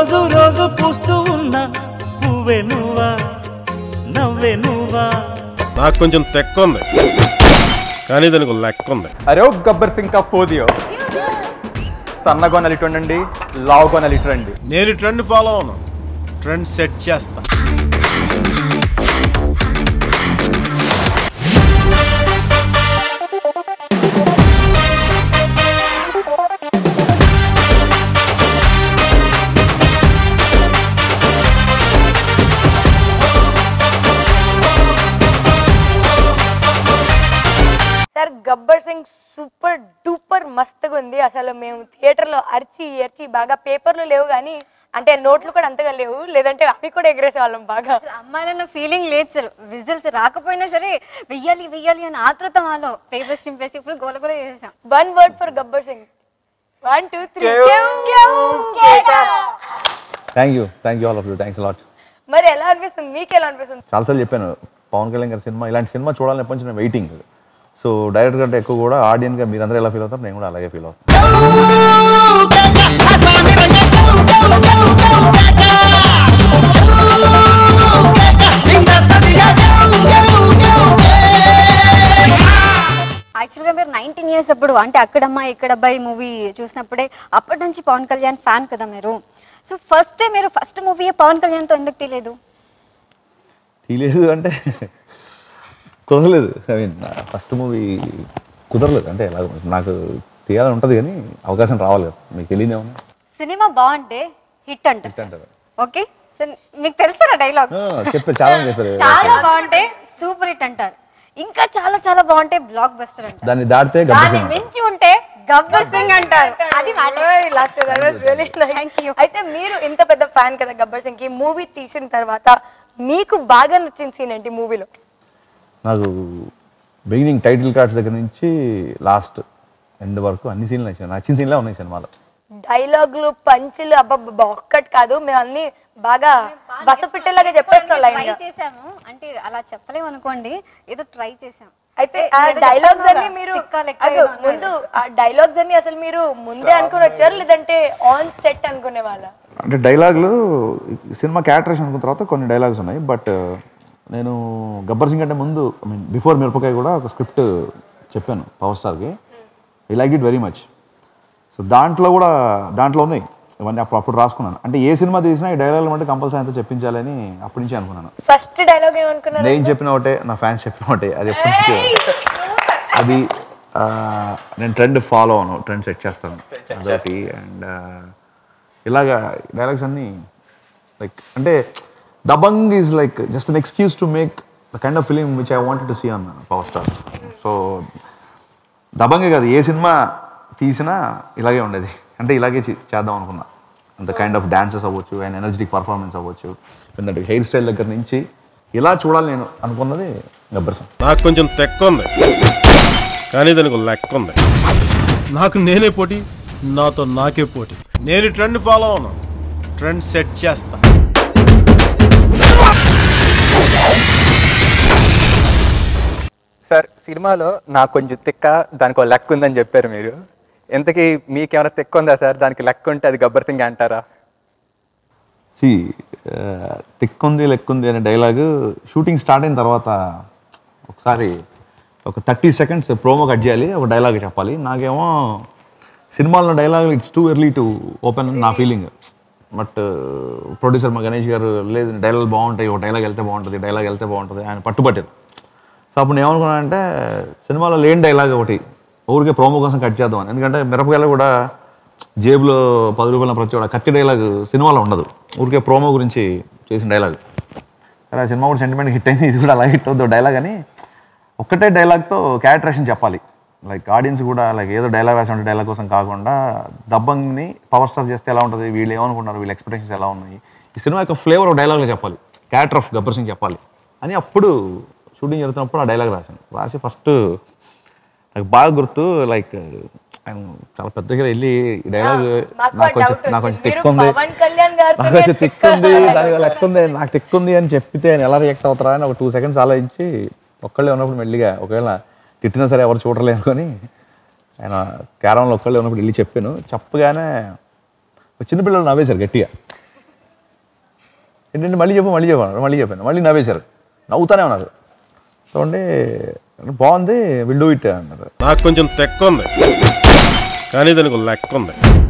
రోజు రోజు పూస్తూ ఉన్న పువ్వే నువ్వా నవ్వే నువ్వా నాకు కొంచెం తెక్క ఉంది కానీ దానికి ఒక లెక్క ఉంది అరే ఓ గబ్బర్ సింగ్ కా పోదియో సన్నగొన్నలు ఇటు ఉండండి లావుగొన్నలు ఇటు రండి నేను ట్రెండ్ ఫాలో అవును ట్రెండ్ సెట్ చేస్తా sir Gabbar Singh super duper మస్తుగా ఉంది అసలు మేము థియేటర్లో అరిచి అరిచి బాగా పేపర్లు లేవు కానీ అంటే నోట్లు కూడా అంతగా లేవు లేదంటే అవి కూడా ఎగరేసే వాళ్ళం బాగా అసలు అమ్మాయిలన్న ఫీలింగ్ లేదు సార్ విజిల్స్ రాకపోయినా సరే వెయ్యాలి వెయ్యాలి అని ఆతృత మాలో పేపర్స్ చింపేసి ఇప్పుడు గోల గోల చేసాం one word for Gabbar Singh one two three thank you thank you all of you thanks lot మరి ఎలా అనిపిస్తుంది మీకు ఎలా అనిపిస్తుంది చాలాసార్లు చెప్పాను పవన్ కళ్యాణ్ గారి సినిమా ఇలాంటి సినిమా చూడాలని ఎప్పటి నుంచి నేను వెయిటింగ్ సో డైరెక్టర్ కంటే ఎక్కువ కూడా ఆడియన్గా మీరందరూ ఎలా ఫీల్ అవుతారు నేను కూడా అలాగే ఫీల్ అవుతాను యాక్చువల్గా మీరు నైన్టీన్ ఇయర్స్ అప్పుడు అంటే అక్కడమ్మ ఇక్కడ అబ్బాయి మూవీ చూసినప్పుడే అప్పటి నుంచి పవన్ కళ్యాణ్ ఫ్యాన్ కదా మీరు సో ఫస్ట్ మీరు ఫస్ట్ మూవీ పవన్ కళ్యాణ్తో ఎందుకు తెలియదు తీయలేదు అంటే కుదరలేదు ఐ మీన్ ఫస్ట్ మూవీ కుదరలేదు అంటే ఎలా నాకు తీయాలని ఉంటుంది కానీ అవకాశం రావాలి కదా మీకు తెలియదేమన్నా సినిమా బాగుంటే హిట్ అంటారు Hit అంటారు. ఓకే సో మీకు తెలుసా డైలాగ్ చెప్పారు చాలా మంది చెప్పారు చాలా బాగుంటే సూపర్ హిట్ అంటారు ఇంకా చాలా చాలా బాగుంటే బ్లాక్ బస్టర్ అంటారు దాన్ని దాటితే గబ్బర్ దాన్ని సింగ్ మించి ఉంటే గబ్బర్ సింగ్ అంటారు అది మాట లాస్ట్ Thank you. అయితే మీరు ఇంత పెద్ద ఫ్యాన్ కదా గబ్బర్ సింగ్ కి మూవీ తీసిన తర్వాత మీకు బాగా నచ్చిన సీన్ ఏంటి మూవీలో నాకు బిగినింగ్ టైటిల్ కార్డ్స్ దగ్గర నుంచి లాస్ట్ ఎండ్ వరకు అన్ని సీన్లు నచ్చాయి నచ్చిన సీన్లే ఉన్నాయి సినిమాలో డైలాగులు పంచులు అబ్బబ్బా ఒక్కటి కాదు మేము అన్ని బాగా బసపిట్టలాగా చెప్పేస్తాం లైన్ ట్రై చేసాము అంటే అలా చెప్పలేము అనుకోండి ఏదో ట్రై చేసాం అయితే ఏ, ఆ ఏదో డైలాగ్స్ చెప్తాను అన్ని కదా, మీరు తిక్క లెక్క అదో ఏదో అన్నాడు. ముందు ఆ డైలాగ్స్ అన్ని అసలు మీరు ముందే అనుకుని వచ్చారు లేదంటే ఆన్ సెట్ అనుకునే వాళ్ళ అంటే డైలాగులు సినిమా క్యారెక్టరేషన్ అనుకున్న తర్వాత కొన్ని డైలాగ్స్ ఉన్నాయి బట్ నేను గబ్బర్ సింగ్ అంటే ముందు ఐ మీన్ బిఫోర్ మిరపకాయ కూడా ఒక స్క్రిప్ట్ చెప్పాను పవర్ స్టార్కి I like it very much so దాంట్లో కూడా దాంట్లో ఉన్నాయి ఇవన్నీ అప్పుడు అప్పుడు రాసుకున్నాను అంటే ఏ సినిమా తీసినా ఈ డైలాగులు అంటే కంపల్సరీ అంతా చెప్పించాలని అప్పటి నుంచి అనుకున్నాను ఫస్ట్ డైలాగ్ ఏమనుకున్నారు నేను చెప్పిన ఒకటే నా ఫ్యాన్స్ చెప్పిన ఒకటే అది ఎప్పటి నుంచి అది ఆ, నేను ట్రెండ్ ఫాలో అవను ట్రెండ్ సెట్ చేస్తాను అదొకటి అండ్ ఇలాగా డైలాగ్స్ అన్నీ లైక్ అంటే Dabangg is like just an excuse to make the kind of film which I wanted to see అన్న పవర్ స్టార్ సో దబంగే కాదు ఏ సినిమా తీసినా ఇలాగే ఉండేది అంటే ఇలాగే చే- చేద్దాం అనుకున్నా అంత కైండ్ ఆఫ్ డాన్సెస్ అవ్వచ్చు అండ్ ఎనర్జెటిక్ పర్ఫార్మెన్స్ అవ్వచ్చు ఎందుకంటే హెయిర్ స్టైల్ దగ్గర నుంచి ఇలా చూడాలి నేను అనుకున్నది గబ్బర్ సింగ్ నాకు కొంచెం తెక్క ఉంది కానీ దానికి ఒక లెక్క ఉంది నాకు నేనే పోటీ నాతో నాకే పోటీ నేను ట్రెండ్ ఫాలో అవును ట్రెండ్ సెట్ చేస్తా సార్ సినిమాలో నాకు కొంచెం తిక్క దానికి ఒక లెక్క ఉందని చెప్పారు మీరు ఎంతకీ మీకేమైనా తిక్క ఉందా సార్ దానికి లెక్క ఉంటే అది గబ్బర్ సింగ్ అంటారా సి తిక్కుంది లెక్కుంది అనే డైలాగ్ షూటింగ్ స్టార్ట్ అయిన తర్వాత ఒకసారి ఒక థర్టీ సెకండ్స్ ప్రోమో కట్ చేయాలి ఒక డైలాగ్ చెప్పాలి నాకేమో cinema dialogue it's too early to open నా ఫీలింగ్ బట్ ప్రొడ్యూసర్ మా గణేష్ గారు లేదు డైలాగ్ బాగుంటాయి ఒక డైలాగ్ వెళ్తే బాగుంటుంది డైలాగ్ వెళ్తే బాగుంటుంది ఆయన పట్టుబట్టారు సో అప్పుడు నేను ఏమనుకున్నానంటే సినిమాలో లేని డైలాగ్ ఒకటి ఊరికే ప్రోమో కోసం కట్ చేద్దామని ఎందుకంటే మిరపకాయలు కూడా జేబులో పది రూపాయల ప్రతి ఒక్క కత్తి డైలాగ్ సినిమాలో ఉండదు ఊరికే ప్రోమో గురించి చేసిన డైలాగ్ సరే ఆ సినిమా కూడా సెంటిమెంట్ హిట్ అయింది ఇది కూడా అలా హిట్ అవుతుంది డైలాగ్ అని ఒక్కటే డైలాగ్తో క్యారెక్టరేషన్ చెప్పాలి లైక్ ఆడియన్స్ కూడా లైక్ ఏదో డైలాగ్ రాసి ఉంటే డైలాగ్ కోసం కాకుండా దబ్బంగ్ని పవర్ స్టార్ చేస్తే ఎలా ఉంటుంది వీళ్ళు ఏమనుకుంటున్నారు వీళ్ళ ఎక్స్పెక్టేషన్స్ ఎలా ఉన్నాయి ఈ సినిమా యొక్క ఫ్లేవర్ ఒక డైలాగ్లో చెప్పాలి క్యారెక్టర్ ఆఫ్ గబ్బర్ సింగ్ చెప్పాలి అని అప్పుడు షూటింగ్ జరుగుతున్నప్పుడు ఆ డైలాగ్ రాశాను రాసి ఫస్ట్ నాకు బాగా గుర్తు లైక్ ఆయన చాలా పెద్దగా వెళ్ళి ఈ డైలాగ్ మాకు నాకు ఆ కొంచెం doubt నాకు కొంచెం వచ్చింది. తిక్కు ఉంది మీరు పవన్ కళ్యాణ్ గారితోనే నాకు కొంచెం తిక్కు ఉంది తిక్కు దానికి లెక్క ఉంది నాకు తిక్కు ఉంది అని చెప్పితే ఆయన ఎలా రియాక్ట్ అవుతారా అని ఒక టూ సెకండ్స్ ఆలోచించి ఒక్కళ్ళే ఉన్నప్పుడు మెల్లిగా ఒకవేళ తిట్టినా సరే ఎవరు చూడలేరు అని ఆయన క్యారంలో ఒక్కళ్ళే ఉన్నప్పుడు వెళ్ళి చెప్పాను చెప్పగానే ఒక చిన్నపిల్లలు నవ్వేశారు గట్టిగా ఏంటంటే మళ్ళీ చెప్పు మళ్ళీ చెప్పాను మళ్ళీ చెప్పాను మళ్ళీ నవ్వేశారు నవ్వుతానే ఉన్నారు చూడండి బాగుంది విల్ డూ ఇట్ అన్నారు నాకు కొంచెం తెక్క ఉంది కానీ దానికి ఒక లెక్క ఉంది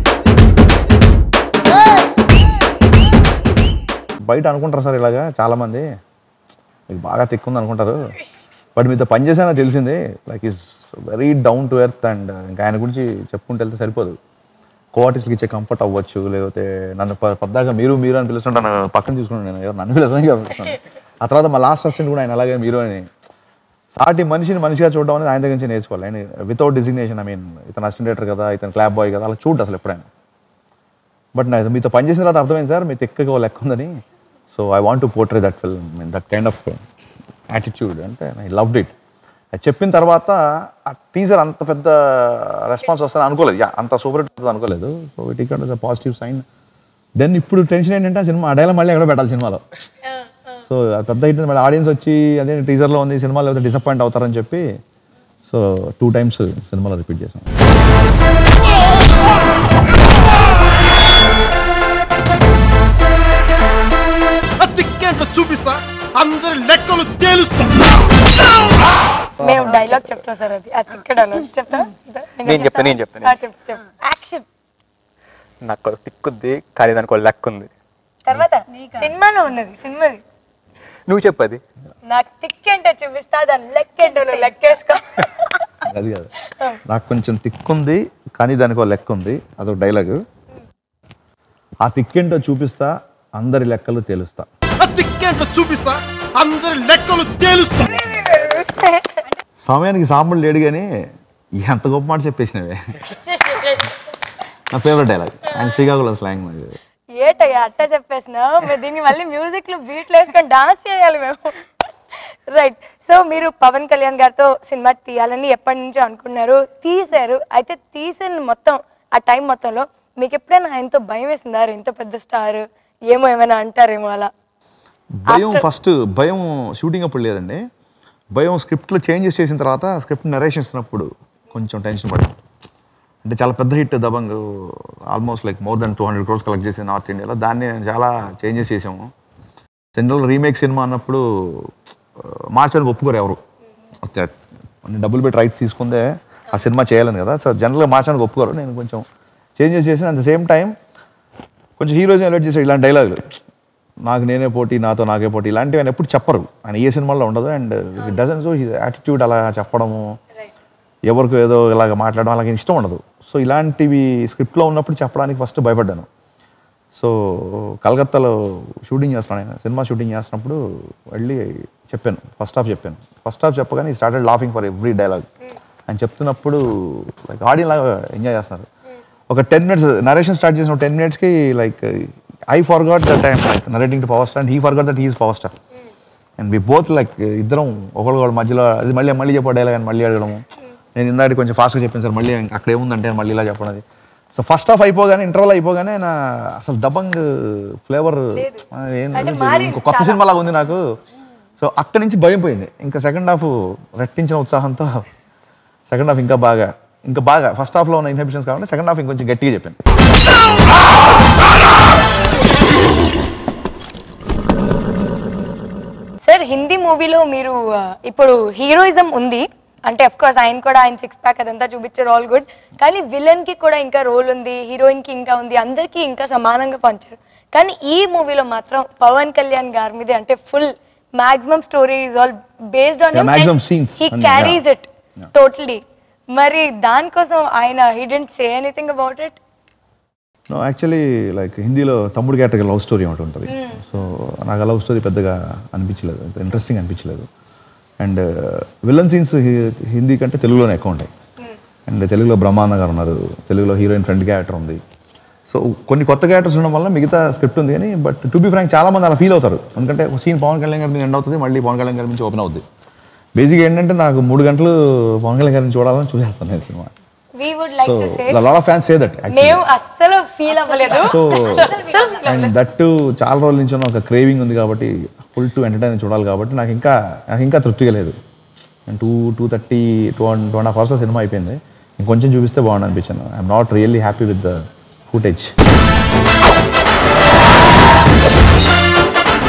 బయట అనుకుంటారు సార్ ఇలాగా చాలామంది మీకు బాగా తిక్కుంది అనుకుంటారు బట్ మీతో పని చేసానో తెలిసింది like is very down to earth and ఇంకా ఆయన గురించి చెప్పుకుంటూ వెళ్తే సరిపోదు కోఆర్టిస్ట్కి ఇచ్చే కంఫర్ట్ అవ్వచ్చు లేకపోతే నన్ను ప- పద్దాక మీరు మీరు అని పిలుస్తుంటాను పక్కన చూసుకున్నాను నేను ఎవరు నన్ను పిలుస్తాను పిలుస్తాను ఆ తర్వాత మా లాస్ట్ అసిస్టెంట్ కూడా ఆయన అలాగే మీరు అని సాటి మనిషిని మనిషిగా చూడడం అనేది ఆయన దగ్గర నుంచి నేర్చుకోవాలి ఆయన వితౌట్ డిజిగ్నేషన్ ఐ మీన్ ఇతను అసిస్టెంట్ డైరెక్టర్ కదా ఇతను క్లాబ్ బాయ్ కదా అలా చూడు అసలు ఎప్పుడైనా బట్ నాకు మీతో పనిచేసిన తర్వాత అర్థమైంది సార్ మీ తిక్కగా ఓ లెక్క ఉందని so I want to portray that film mean that kind of attitude అంటే ఐ లవ్డ్ ఇట్ అది చెప్పిన తర్వాత ఆ టీజర్ అంత పెద్ద రెస్పాన్స్ వస్తుందని అనుకోలేదు యా అంత సూపర్ హిట్ అవుతుంది అనుకోలేదు సో ఇట్ ఇక్కడ పాజిటివ్ సైన్ దెన్ ఇప్పుడు టెన్షన్ ఏంటంటే ఆ సినిమా అడేలా మళ్ళీ ఎక్కడ పెట్టాలి సినిమాలో సో అది పెద్ద హిట్ మళ్ళీ ఆడియన్స్ వచ్చి అదే టీజర్లో ఉంది సినిమాలో లేకపోతే డిసప్పాయింట్ అవుతారని చెప్పి సో టూ టైమ్స్ సినిమాలో రిపీట్ చేసాం ఆ తిక్కేంటో చూపిస్తా అందరి లెక్కలు తేలుస్తా మేము డైలాగ్ చెప్తాం సార్ అది అది ఇక్కడ డైలాగ్ చెప్తా నేను చెప్తా, నేను చెప్తా, నేను చెప్పు చెప్పు యాక్షన్ నాకు ఒక తిక్కుంది కానీ దానికి ఒక లెక్క ఉంది తర్వాత సినిమాలో ఉన్నది సినిమాది నువ్వు చెప్పది నాకు తిక్కేంటో చూపిస్తా దాని లెక్కేంటో నువ్వు లెక్కేసుకో అది కాదు నాకు కొంచెం తిక్కుంది కానీ దానికి ఒక లెక్క ఉంది అదొక డైలాగ్ ఆ తిక్కేంటో చూపిస్తా అందరి లెక్కలు తేలుస్తా ఆ తిక్కేంటో చూపిస్తా అందరి లెక్కలు తేలుస్తా సమయానికి సాంబులు లేడు కానీ ఎంత గొప్ప మాట చెప్పేసినవే నా favourite dialogue and Srikakulam slang నాకు ఏటయ్యా అట్ట చెప్పేసినావు మేము దీన్ని మళ్ళీ మ్యూజిక్ లో బీట్లు వేసుకొని డాన్స్ చేయాలి మేము రైట్ సో మీరు పవన్ కళ్యాణ్ గారితో సినిమా తీయాలని ఎప్పటి నుంచో అనుకున్నారు తీశారు అయితే తీసిన మొత్తం ఆ టైం మొత్తంలో మీకు ఎప్పుడైనా ఆయనతో భయం వేసిందా "అరే, ఇంత పెద్ద స్టార్ ఏమో ఏమైనా అంటారేమో అలా భయం ఫస్ట్ భయం షూటింగ్ అప్పుడు లేదండి భయం స్క్రిప్ట్లో చేంజెస్ చేసిన తర్వాత స్క్రిప్ట్ నరేషన్ ఇస్తున్నప్పుడు కొంచెం టెన్షన్ పడ్డాం అంటే చాలా పెద్ద hit Dabangg almost like more then two hundred crores collect చేసి నార్త్ ఇండియాలో దాన్ని చాలా చేంజెస్ చేసాము జనరల్ రీమేక్ సినిమా అన్నప్పుడు ఆ, మార్చడానికి ఒప్పుకోరు ఎవరు ఓకే అన్ని డబ్బులు పెట్టి రైట్ తీసుకుందే ఆ సినిమా చేయాలని కదా సో జనరల్గా మార్చడానికి ఒప్పుకోరు నేను కొంచెం చేంజెస్ చేసిన అట్ ద సేమ్ టైం కొంచెం హీరోయిజం ఎలర్ట్ చేసాడు ఇలాంటి డైలాగులు నాకు నేనే పోటీ నాతో నాకే పోటీ ఇలాంటివి ఆయన ఎప్పుడు చెప్పరు ఆయన ఏ సినిమాలో ఉండదు అండ్ డజన్ సో యాటిట్యూడ్ అలా చెప్పడము ఎవరికి ఏదో ఇలాగ మాట్లాడడం అలాగే ఇష్టం ఉండదు సో ఇలాంటివి స్క్రిప్ట్లో ఉన్నప్పుడు చెప్పడానికి ఫస్ట్ భయపడ్డాను సో కలకత్తాలో షూటింగ్ చేస్తున్నాను నేను సినిమా షూటింగ్ చేస్తున్నప్పుడు వెళ్ళి చెప్పాను ఫస్ట్ హాఫ్ చెప్పాను ఫస్ట్ హాఫ్ చెప్పగానే ఈ started laughing for every dialogue అని చెప్తున్నప్పుడు లైక్ ఆడియన్ లాగా ఎంజాయ్ చేస్తున్నారు ఒక టెన్ మినిట్స్ నరేషన్ స్టార్ట్ చేసిన టెన్ మినిట్స్కి like I forgot that time like narrating to power star and he forgot that he's power star and we both like ఇద్దరం ఒకళ్ళొకళ్ళ మధ్యలో అది మళ్ళీ మళ్ళీ చెప్పే డైలాగ్ అని మళ్ళీ అడగడము నేను ఇందాక కొంచెం ఫాస్ట్గా చెప్పాను సార్ మళ్ళీ ఇంక అక్కడ ఏముందంటే మళ్ళీ ఇలా చెప్పడం అది సో ఫస్ట్ హాఫ్ అయిపోగానే ఇంటర్వల్ అయిపోగానే నా అసలు దబంగ్ ఫ్లేవర్ ఏం అంటే లేదు. మారింది ఇంకో కొత్త సినిమా లాగా ఉంది నాకు సో అక్కడి నుంచి భయం పోయింది ఇంకా సెకండ్ హాఫ్ రెట్టించిన ఉత్సాహంతో సెకండ్ హాఫ్ ఇంకా బాగా ఇంకా బాగా ఫస్ట్ హాఫ్లో ఉన్న ఇన్హిబిషన్స్ కావాలి సెకండ్ హాఫ్ ఇంకొంచెం గట్టిగా చెప్పాను సార్ హిందీ మూవీలో మీరు ఆ, ఇప్పుడు హీరోయిజం ఉంది అంటే అఫ్ కోర్స్ ఆయన కూడా ఆయన సిక్స్ ప్యాక్ అదంతా చూపించారు ఆల్ గుడ్ కానీ విలన్ కి కూడా ఇంకా రోల్ ఉంది హీరోయిన్ కి ఇంకా ఉంది అందరికీ ఇంకా సమానంగా పంచారు కానీ ఈ మూవీలో మాత్రం పవన్ కళ్యాణ్ గారి మీద అంటే full maximum story is all based on Yeah, maximum scenes he అన్ని, క్యారీస్ yeah. ఇట్ టోటలీ మరి దానికోసం ఆయన he didn't say anything about it no actually like హిందీలో తమ్ముడు క్యారెక్టర్ లవ్ స్టోరీ ఒకటి ఉంటుంది సో నాకు ఆ లవ్ స్టోరీ పెద్దగా అనిపించలేదు ఇంట్రెస్టింగ్ అనిపించలేదు అండ్ విలన్ సీన్స్ హిందీ కంటే తెలుగులోనే ఎక్కువ ఉంటాయి అండ్ తెలుగులో బ్రహ్మానంద గారు ఉన్నారు తెలుగులో హీరోయిన్ ఫ్రెండ్ క్యారెక్టర్ ఉంది సో కొన్ని కొత్త క్యారెక్టర్స్ ఉండడం వల్ల మిగతా స్క్రిప్ట్ ఉంది కానీ బట్ టు బి ఫ్రాంక్ చాలా మంది అలా ఫీల్ అవుతారు ఎందుకంటే ఒక సీన్ పవన్ కళ్యాణ్ గారి మీద ఎండ్ అవుతుంది మళ్ళీ పవన్ కళ్యాణ్ గారి నుంచి ఓపెన్ అవుతుంది బేసిక్ ఏంటంటే నాకు మూడు గంటలు పవన్ కళ్యాణ్ గారిని చూడాలని చూసేస్తాను నేను cinema we would like so to say lot of fans say that మేము అస్సలు ఫీల్ అవ్వలేదు సో అండ్ దట్ చాలా రోజుల నుంచి ఉన్న ఒక క్రేవింగ్ ఉంది కాబట్టి ఫుల్ టు ఎంటర్టైన్ చూడాలి కాబట్టి నాకు ఇంకా నాకు ఇంకా తృప్తిగా లేదు two two thirty two and two and half hours cinema అయిపోయింది ఇంకొంచెం చూపిస్తే బాగుంది అనిపించాను I'm not really happy with the footage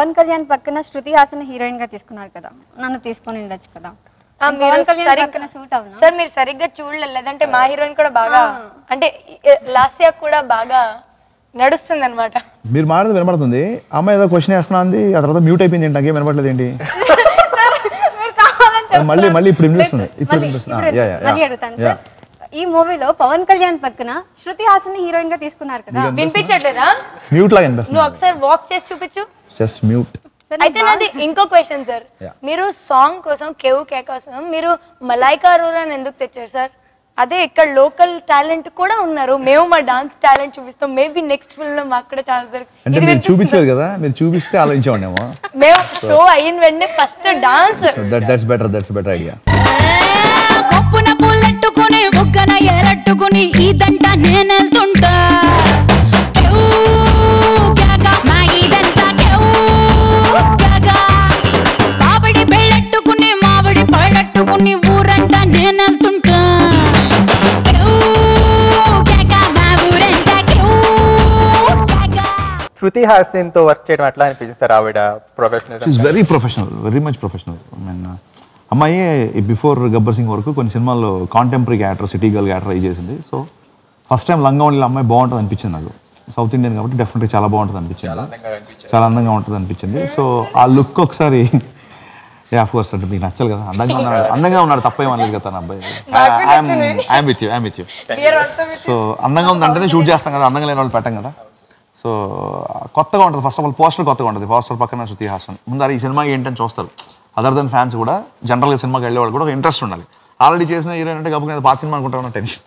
Pawan Kalyan పక్కన శృతి హాసన్ హీరోయిన్ గా తీసుకున్నారు కదా నన్ను తీసుకొని ఉండొచ్చు కదా ఆ, మీరు పవన్ కళ్యాణ్ సరిగ్గా- పక్కన సూట్ అవునా సార్ మీరు సరిగ్గా చూడలేదు లేదంటే మా హీరోయిన్ కూడా బాగా అంటే లాస్యా కూడా బాగా నడుస్తుంది అనమాట మీరు మాట్లాడదు వినపడుతుంది అమ్మాయి ఏదో క్వశ్చన్ వేస్తున్నా అంది ఆ తర్వాత మ్యూట్ అయిపోయింది ఏంటి నాకేం వినపడలేదు ఏంటి మీరు కావాలని చెప్తున్నారు. మళ్ళీ- మళ్ళీ ఇప్పుడు వినిపిస్తుంది. లేదు, ఇప్పుడు మళ్ళీ- వినిపిస్తుంది. ఇప్పుడు ఆ, యా, యా, మళ్ళీ యా. అడుగుతాను యా. సార్ ఈ మూవీలో పవన్ కళ్యాణ్ పక్కన శృతి హాసన్ హీరోయిన్ గా తీసుకున్నారు కదా వినిపించట్లేదా మ్యూట్ లాగా నువ్వు వినిపిస్తుంది ఒకసారి వాక్ చేసి చూపించు జస్ట్ మ్యూట్ సార్, అయితే నాది ఇంకో క్వశ్చన్ సార్ Yeah. మీరు సాంగ్ కోసం కేవ్ కే కోసం మీరు మలైకా అరోరాని ఎందుకు తెచ్చారు సార్ అదే ఇక్కడ లోకల్ టాలెంట్ కూడా ఉన్నారు మేము మా డాన్స్ టాలెంట్ చూపిస్తాం మేబీ నెక్స్ట్ ఫిల్మ్ లో మాకు కూడా ఛాన్స్ అంటే దొరుకుతుంది మీరు వినిపిస్తుందా? చూపించలేదు కదా మీరు చూపిస్తే ఆలోచించేవాడేమో మేము షో అయిన వెంటనే first dance so that that's better that's better idea కొప్పున పూలెట్టుకుని బుగ్గన ఎరట్టుకుని ఇదంట నేనెళ్తుంటా క్యూ, క్యాగా, మా ఇదంతా క్యూ, క్యాగా. మామిడి పెళ్ళెట్టుకుని మామిడి పళ్ళెట్టుకుని ఊరంట నేనెళ్తుంటా క్యూ, క్యాగా, మా ఊరంతా క్యూ, క్యాగా. శృతి హాసన్ తో వర్క్ చేయడం ఎట్లా అనిపించింది సార్ ఆవిడ professional is very professional very much professional I mean అమ్మాయి బిఫోర్ గబ్బర్ సింగ్ వరకు కొన్ని సినిమాల్లో contemporary actor city girl actor అయి చేసింది సో ఫస్ట్ టైం లంగా ఉండే అమ్మాయి బాగుంటుంది అనిపించింది నాకు సౌత్ ఇండియన్ కాబట్టి డెఫినెట్గా చాలా బాగుంటుంది అనిపించింది చాలా అందంగా ఉంటుంది అనిపించింది సో ఆ లుక్ ఒకసారి యా ఆఫ్ కోర్స్ అంటే మీకు నచ్చలు కదా అందంగా ఉన్నాడు అందంగా ఉన్నాడు తప్పేం అనలేదు కదా తన అబ్బాయి I'm with you I'm with you so అందంగా ఉంది అంటేనే షూట్ చేస్తాం కదా అందంగా లేని వాళ్ళు పెట్టం కదా సో కొత్తగా ఉంటుంది ఫస్ట్ ఆఫ్ ఆల్ పోస్టర్ కొత్తగా ఉంటుంది పోస్టర్ పక్కన శృతి హాసన్ ముందర ఈ సినిమా ఏంటని చూస్తారు అదర్ దెన్ ఫ్యాన్స్ కూడా జనరల్గా సినిమాకి వెళ్ళే వాళ్ళు కూడా ఒక ఇంట్రెస్ట్ ఉండాలి ఆల్రెడీ చేసిన హీరోయిన్ అంటే గబుగా పాత సినిమా అనుకుంటా టెన్షన్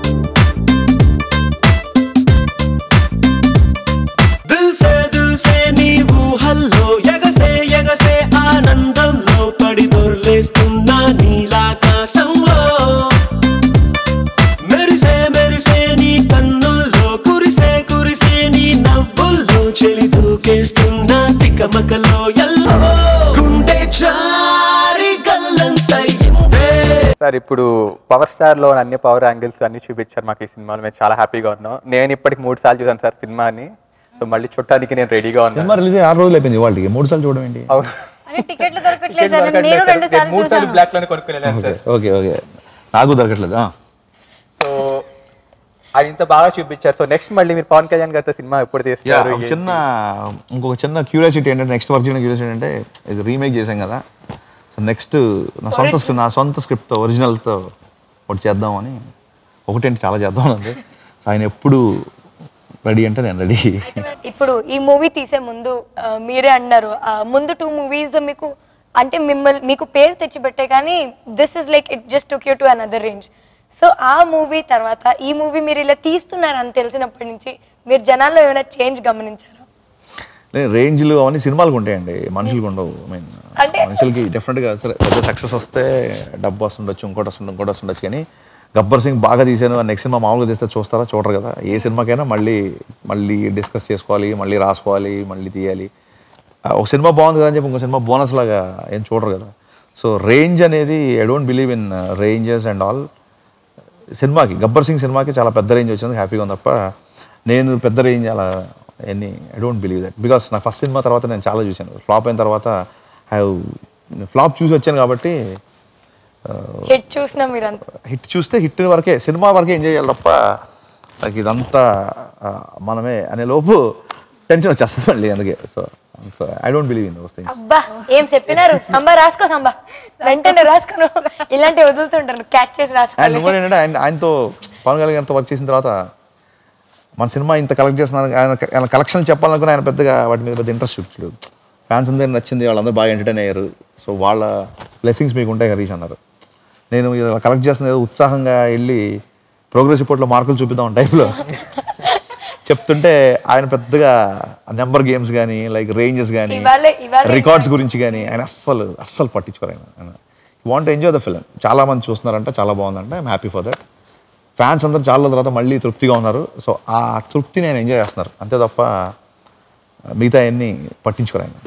దిల్ సే దిల్ సే నీవు హల్లో ఎగసే ఎగసే ఆనందంలో పడి దొర్లేస్తున్నా నీలాకాశంలో మెరిసే మెరిసే నీ కన్నుల్లో కురిసే కురిసే నీ నవ్వుల్లో చెలి దూకేస్తున్నా తికమకలో ఎల్లో గుండె చారి గల్లంతయ్యిందే సార్ ఇప్పుడు పవర్ స్టార్ లో అన్ని పవర్ యాంగిల్స్ అన్ని చూపించారు మాకు ఈ సినిమాలో మేము చాలా హ్యాపీగా ఉన్నాం నేను ఇప్పటికి మూడు సార్లు చూసాను సార్ సినిమాని సో మళ్ళీ చూడటానికి నేను రెడీగా సినిమా ఉన్నాను రిలీజ్ ఆరు రోజులు అయిపోయింది వాళ్ళకి మూడు సార్లు చూడడం ఏంటి అవును. అంటే టికెట్లు దొరకట్లేదు టికెట్ సార్ దొరకట్లేదు నేను సార్. రెండు నేను సార్లు మూడు సార్లు చూసాను బ్లాక్ లోనే కొనుక్కునేదాన్ని ఓకే సార్ ఓకే ఓకే నాకు దొరకట్లేదు ఆ. సో అది ఇంత బాగా చూపించారు సో నెక్స్ట్ మళ్ళీ మీరు పవన్ కళ్యాణ్ గారితో సినిమా ఎప్పుడు యా, తీస్తారు ఒక చిన్న ఇంకొక చిన్న క్యూరియాసిటీ ఏంటంటే నెక్స్ట్ వర్క్ క్యూరియాసిటీ ఏంటంటే ఇది రీమేక్ చేశాం కదా సో నెక్స్ట్ నా సొంత స్క్రిప్ట్ నా సొంత స్క్రిప్ట్తో ఒరిజినల్తో ఒకటి చేద్దామని ఒకటేంటి చాలా చేద్దాం ఉంది సో ఆయన ఎప్పుడు రెడీ అంటే నేను రెడీ ఇప్పుడు ఈ మూవీ తీసే ముందు ఆ, మీరే అన్నారు ఆ, ముందు టూ మూవీస్ మీకు అంటే మిమ్మల్ని మీకు పేరు తెచ్చిపెట్టే కానీ this is like it just took you to another range so ఆ మూవీ తర్వాత ఈ మూవీ మీరు ఇలా తీస్తున్నారని తెలిసినప్పటి నుంచి మీరు జనాల్లో ఏమైనా చేంజ్ గమనించారా లేదు రేంజ్లు అవన్నీ సినిమాలకు ఉంటాయండి మనుషులకు ఉండవు ఐ మీన్ అంటే- మనుషులకి డెఫినెట్గా సరే పెద్ద సక్సెస్ వస్తే డబ్బు వస్తుండొచ్చు ఇంకోటి వస్తుండొచ్చు ఇంకోటి వస్తుండొచ్చు కానీ గబ్బర్ సింగ్ బాగా తీసాను నెక్స్ట్ సినిమా మామూలుగా తీస్తే చూస్తారా చూడరు కదా ఏ సినిమాకైనా మళ్ళీ మళ్ళీ డిస్కస్ చేసుకోవాలి మళ్ళీ రాసుకోవాలి మళ్ళీ తీయాలి ఆ, ఒక సినిమా బాగుంది కదా అని చెప్పి ఇంకో సినిమా బోనస్ లాగా ఏం చూడరు కదా సో రేంజ్ అనేది I don't believe in ranges and all సినిమాకి గబ్బర్ సింగ్ సినిమాకి చాలా పెద్ద రేంజ్ వచ్చింది హ్యాపీగా ఉంది తప్ప నేను పెద్ద రేంజ్ అలా ఎన్ని I don't believe that because నా ఫస్ట్ సినిమా తర్వాత నేను చాలా చూశాను ఫ్లాప్ అయిన తర్వాత హ్యావ్ ఫ్లాప్ చూసి వచ్చాను కాబట్టి హిట్ చూసినా మీరంతా హిట్ చూస్తే హిట్ వరకే సినిమా వరకే ఎంజాయ్ చేయాలి తప్ప నాకు ఇదంతా ఆ, మనమే అనే లోపు టెన్షన్ వచ్చేస్తుంది మళ్ళీ అందుకే so so I don't believe in those things అబ్బా ఏం చెప్పినారు సంబా రాసుకో సంబా వెంటనే రాసుకోను ఇలాంటివి వదులుతుంటాను క్యాచ్ చేసి అండ్ రాసుకోవాలి ఇంకోటి ఏంటంటే ఆయన ఆయనతో పవన్ కళ్యాణ్ గారితో వర్క్ చేసిన తర్వాత మన సినిమా ఇంత కలెక్ట్ చేస్తున్నారు ఆయన ఆయన కలెక్షన్ చెప్పాలనుకుని ఆయన పెద్దగా వాటి మీద పెద్ద ఇంట్రెస్ట్ చూపించలేదు ఫ్యాన్స్ అందరూ నచ్చింది వాళ్ళందరూ బాగా ఎంటర్టైన్ అయ్యారు సో వాళ్ళ బ్లెస్సింగ్స్ మీకు ఉంటాయి హరీష్ అన్నారు నేను ఇలా కలెక్ట్ చేస్తున్న ఏదో ఉత్సాహంగా వెళ్ళి ప్రోగ్రెస్ రిపోర్ట్లో మార్కులు చూపిద్దాం టైప్లో చెప్తుంటే ఆయన పెద్దగా నెంబర్ గేమ్స్ కానీ లైక్ రేంజెస్ కానీ ఇవాళే- ఇవాళే రికార్డ్స్ గురించి కానీ ఆయన అస్సలు అస్సలు పట్టించుకోరు ఆయన ఆయన వాంట్ ఎంజాయ్ ద ఫిలిం చాలా మంది చూస్తున్నారంటే చాలా బాగుందంటే I'm happy for that fans అందరూ చాలా రోజుల తర్వాత మళ్ళీ తృప్తిగా ఉన్నారు సో ఆ తృప్తిని ఆయన ఎంజాయ్ చేస్తున్నారు అంతే తప్ప మిగతా అన్ని పట్టించుకోరు ఆయన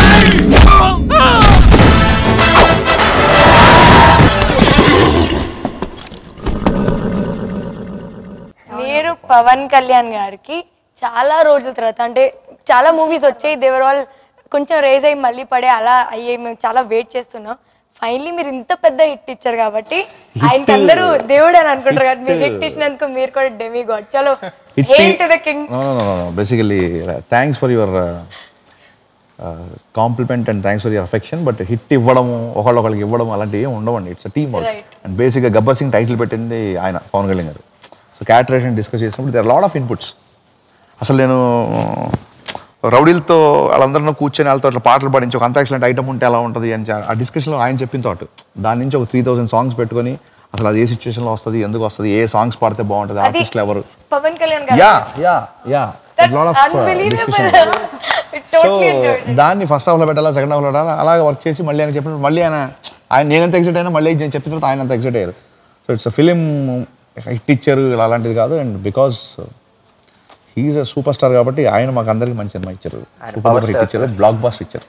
మీరు పవన్ కళ్యాణ్ గారికి చాలా రోజుల తర్వాత అంటే చాలా మూవీస్ వచ్చాయి దేవర్ ఆల్ కొంచెం రేజ్ అయ్యి మళ్ళీ పడే అలా అయ్యే మేము చాలా వెయిట్ చేస్తున్నాం ఫైనలీ మీరు ఇంత పెద్ద హిట్ ఇచ్చారు కాబట్టి ఆయనకి అందరూ దేవుడు అని అనుకుంటారు కాబట్టి మీరు హిట్ ఇచ్చినందుకు మీరు కూడా డెమి గాడ్ చలో ఏంటి the king basically thanks for your compliment and thanks for your affection but hit ఇవ్వడం ఒకళ్ళొకళ్ళకి ఇవ్వడం అలాంటివి ఏమి ఉండవండి it's team work Right. And బేసిక్గా గబ్బర్ సింగ్ టైటిల్ పెట్టింది ఆయన పవన్ కళ్యాణ్ గారు సో క్యారెక్టరేషన్ డిస్కస్ చేసినప్పుడు దేర్ లాట్ ఆఫ్ ఇన్పుట్స్ అసలు నేను రౌడీలతో వాళ్ళందరినీ కూర్చొని వాళ్ళతో అట్లా పాటలు పాడించి ఒక అంత ఎక్సలెంట్ ఐటమ్ ఉంటే ఎలా ఉంటుంది అని చా- ఆ డిస్కషన్లో ఆయన చెప్పిన థాట్ దాని నుంచి ఒక త్రీ థౌసండ్ సాంగ్స్ పెట్టుకొని అసలు అది ఏ సిచ్యువేషన్లో వస్తుంది ఎందుకు వస్తుంది ఏ సాంగ్స్ పాడితే బాగుంటుంది అది ఆర్టిస్టులు ఎవరు పవన్ కళ్యాణ్ గారు yeah yeah yeah lot of unbelievable discussion so totally enjoyed దాన్ని ఫస్ట్ హాఫ్లో పెట్టాలా సెకండ్ హాఫ్లో పెట్టాలా అలాగే వర్క్ చేసి మళ్ళీ ఆయన చెప్పినప్పుడు మళ్ళీ ఆయన ఆయన నేనంత ఎక్సైట్ అయినా మళ్ళీ నేను చెప్పిన తర్వాత ఆయన అంత ఎక్సైట్ అయ్యారు సో ఇట్స్ ఫిలిం హిట్ ఇచ్చారు ఇలా అలాంటిది కాదు and because he's a super star కాబట్టి ఆయన మాకు అందరికి మంచి సినిమా ఇచ్చారు super power duper hit star, ఇచ్చారు బ్లాక్ బాస్టర్ ఇచ్చారు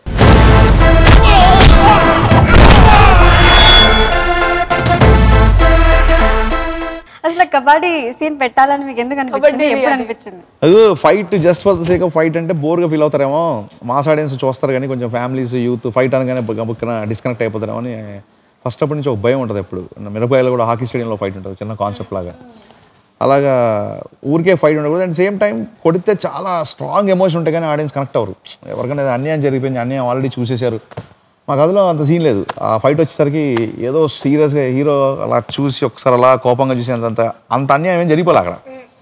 అసలు కబడ్డీ సీన్ పెట్టాలని మీకు ఎందుకు అనిపించింది కబడ్డీ ఎప్పుడు అది. అనిపించింది అది fight just for the sake of fight అంటే బోర్గా ఫీల్ అవుతారేమో మాస్ ఆడియన్స్ చూస్తారు కానీ కొంచెం ఫ్యామిలీస్ యూత్ ఫైట్ అనగానే బుక్కన డిస్కనెక్ట్ అయిపోతారేమో అని ఫస్ట్ అప్పటి నుంచి ఒక భయం ఉంటుంది ఎప్పుడు మిరపకాయలు కూడా హాకీ స్టేడియంలో ఫైట్ ఉంటుంది చిన్న కాన్సెప్ట్ లాగా అలాగా ఊరికే ఫైట్ ఉండకూడదు అండ్ సేమ్ టైం కొడితే చాలా స్ట్రాంగ్ ఎమోషన్ ఉంటాయి కానీ ఆడియన్స్ కనెక్ట్ అవ్వరు ఎవరికైనా ఏదైనా అన్యాయం జరిగిపోయింది అన్యాయం ఆల్రెడీ చూసేశారు మాకు అందులో అంత సీన్ లేదు ఆ ఫైట్ వచ్చేసరికి ఏదో సీరియస్గా హీరో అలా చూసి ఒకసారి అలా కోపంగా చూసి అంత అంత అన్యాయం ఏం జరిగిపోలే అక్కడ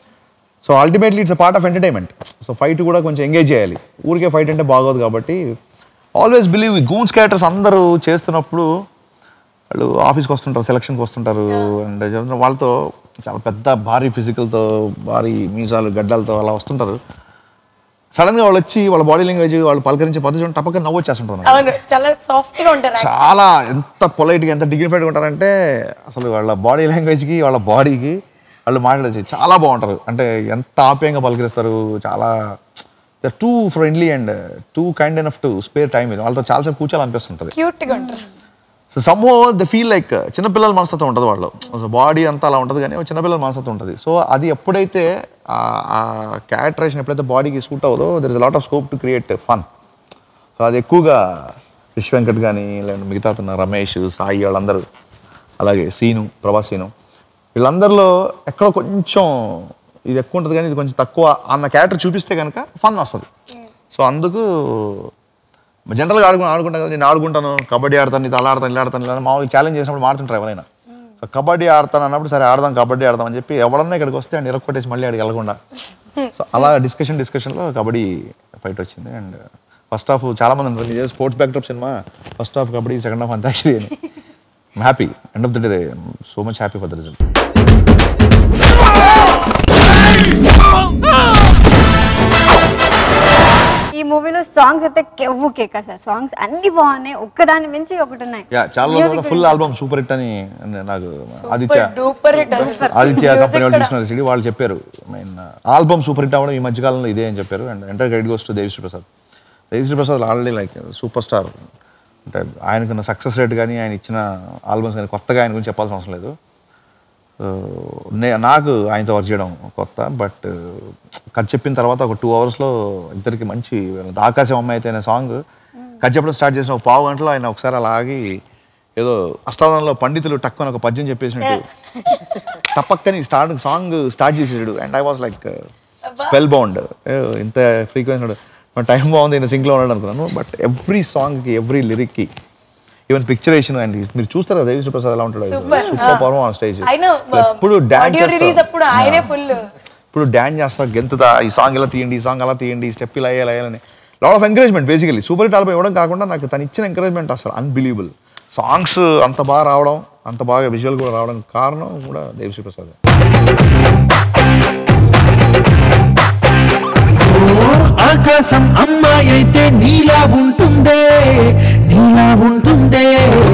so ultimately it's part of entertainment so fight కూడా కొంచెం ఎంగేజ్ చేయాలి ఊరికే ఫైట్ అంటే బాగోదు కాబట్టి ఆల్వేస్ బిలీవ్ ఈ గూన్స్ క్యారెక్టర్స్ అందరూ చేస్తున్నప్పుడు వాళ్ళు ఆఫీస్కి వస్తుంటారు సెలక్షన్కి వస్తుంటారు అండ్ వాళ్ళతో చాలా పెద్ద భారీ ఫిజికల్తో భారీ మీసాలు గడ్డలతో అలా వస్తుంటారు సడన్గా వాళ్ళు వచ్చి వాళ్ళ బాడీ లాంగ్వేజ్ వాళ్ళు పలకరించే పద్ధతి చూడండి టపక్క నవ్వు వచ్చేస్తుంటారు అవును చాలా సాఫ్ట్ గా ఉంటారు చాలా ఎంత పొలైట్గా ఎంత డిగ్నిఫైడ్గా ఉంటారంటే అసలు వాళ్ళ బాడీ లాంగ్వేజ్కి వాళ్ళ బాడీకి వాళ్ళు మాట్లాడేది చాలా బాగుంటారు అంటే ఎంత ఆప్యాయంగా పలకరిస్తారు చాలా too friendly and too kind enough to spare time ఇది వాళ్ళతో చాలాసేపు కూర్చోాలనిపిస్తుంటుంది క్యూట్ గా ఉంటారు so somehow the feel like చిన్నపిల్లల మనస్తత్వం ఉంటుంది వాళ్ళు బాడీ అంతా అలా ఉంటుంది కానీ ఒక చిన్నపిల్లల మనస్తత్వం ఉంటుంది సో అది ఎప్పుడైతే ఆ క్యారెక్టరేషన్ ఎప్పుడైతే బాడీకి సూట్ అవ్వదో there is lot of scope to create fun so అది ఎక్కువగా విశ్వ వెంకట్ కానీ లేదంటే మిగతా ఉన్న రమేష్ సాయి వాళ్ళందరూ అలాగే సీను ప్రభాస్ సీను వీళ్ళందరిలో ఎక్కడో కొంచెం ఇది ఎక్కువ ఉంటుంది కానీ ఇది కొంచెం తక్కువ అన్న క్యారెక్టర్ చూపిస్తే కనుక ఫన్ వస్తుంది సో అందుకు జనరల్గా ఆడుకుని ఆడుకుంటాను కదా నేను ఆడుకుంటాను కబడ్డీ ఆడతాను ఇది అలా ఆడతాను ఇలా ఆడతాను ఇలా అని మామూలుగా ఛాలెంజ్ చేసినప్పుడు మాడుతుంటారు ఎవరైనా సో కబడ్డీ ఆడతాను అన్నప్పుడు సరే ఆడదాం కబడ్డీ ఆడదాం అని చెప్పి ఎవడన్నా ఇక్కడికి వస్తే అండ్ ఇరక్కొట్టేసి మళ్ళీ అడిగి వెళ్ళకుండా సో అలా డిస్కషన్ డిస్కషన్లో కబడ్డీ ఫైట్ వచ్చింది అండ్ ఫస్ట్ హాఫ్ చాలా మంది అంటారు ఇది sports backdrop cinema first half kabaddi second half antakshari అని happy end of the day so much happy for the result ఈ మూవీలో సాంగ్స్ అయితే కెవ్వు కేక సార్ సాంగ్స్ అన్ని బాగున్నాయి ఒక్కదాని మించి ఒకటి ఉన్నాయి యా చాలా Music రోజులు ఫుల్ ఆల్బమ్ సూపర్ హిట్ అని నాకు Aditya duper hit Aditya company వాళ్ళు చూసిన సిటీ వాళ్ళు చెప్పారు మెయిన్ ఆల్బమ్ సూపర్ హిట్ అవ్వడం ఈ మధ్యకాలంలో ఇదే అని చెప్పారు and enter credit goes to Devi Sri Prasad Devi Sri Prasad already like super star అంటే ఆయనకున్న సక్సెస్ రేట్ కానీ ఆయన ఇచ్చిన ఆల్బమ్స్ కానీ కొత్తగా ఆయన గురించి చెప్పాల్సిన అవసరం లేదు So, నే- నాకు ఆయనతో వర్క్ చేయడం కొత్త బట్ కథ చెప్పిన తర్వాత ఒక టూ అవర్స్లో ఇద్దరికి మంచి ఆకాశం అమ్మాయి అయితే అనే సాంగ్ కథ చెప్పడం స్టార్ట్ చేసిన ఒక పావు గంటలో ఆయన ఒకసారి అలా ఆగి ఏదో అష్టాదంలో పండితులు టక్కుని ఒక పద్యం చెప్పేసినట్టు టపక్కని స్టార్ట్ సాంగ్ స్టార్ట్ చేసేసాడు and I was like spell bound ఇంత ఫ్రీక్వెన్సీ మన టైం బాగుంది ఈయన సింక్లో ఉన్నాడు అనుకున్నాను బట్ ఎవ్రీ సాంగ్కి ఎవ్రీ లిరిక్కి ఈవెన్ పిక్చరేషన్ అండ్ మీరు చూస్తారు కదా దేవిశ్రీ ప్రసాద్ ఎలా ఉంటాడు Super. సూపర్ పర్వం ఆన్ స్టేజ్ ఆయన ఎప్పుడు డాన్స్ ఆడియో రిలీజ్ అప్పుడు ఆయనే ఫుల్ ఇప్పుడు డాన్స్ చేస్తా గెంతుదా ఈ సాంగ్ ఇలా తీయండి ఈ సాంగ్ అలా తీయండి ఈ స్టెప్ ఇలా వేయాలి వేయాలని lot of encouragement basically super hit album ఇవ్వడం కాకుండా నాకు తను ఇచ్చిన ఎంకరేజ్మెంట్ అసలు అన్బిలీవబుల్ సాంగ్స్ అంత బాగా రావడం అంత బాగా విజువల్ కూడా రావడం కారణం కూడా దేవిశ్రీ ప్రసాద్ ఆకాశం అమ్మాయి అయితే నీలా ఉంటుందే నీలా ఉంటుందే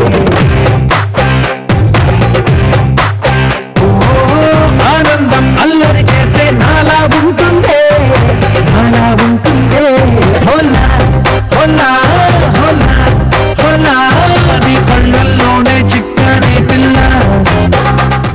ఓ, ఆనందం అల్లరి చేస్తే నాలా ఉంటుందే నాలా ఉంటుందే హోలా హోలా హోలా హోలా నీ కళ్ళల్లోనే చిక్కనే పిల్ల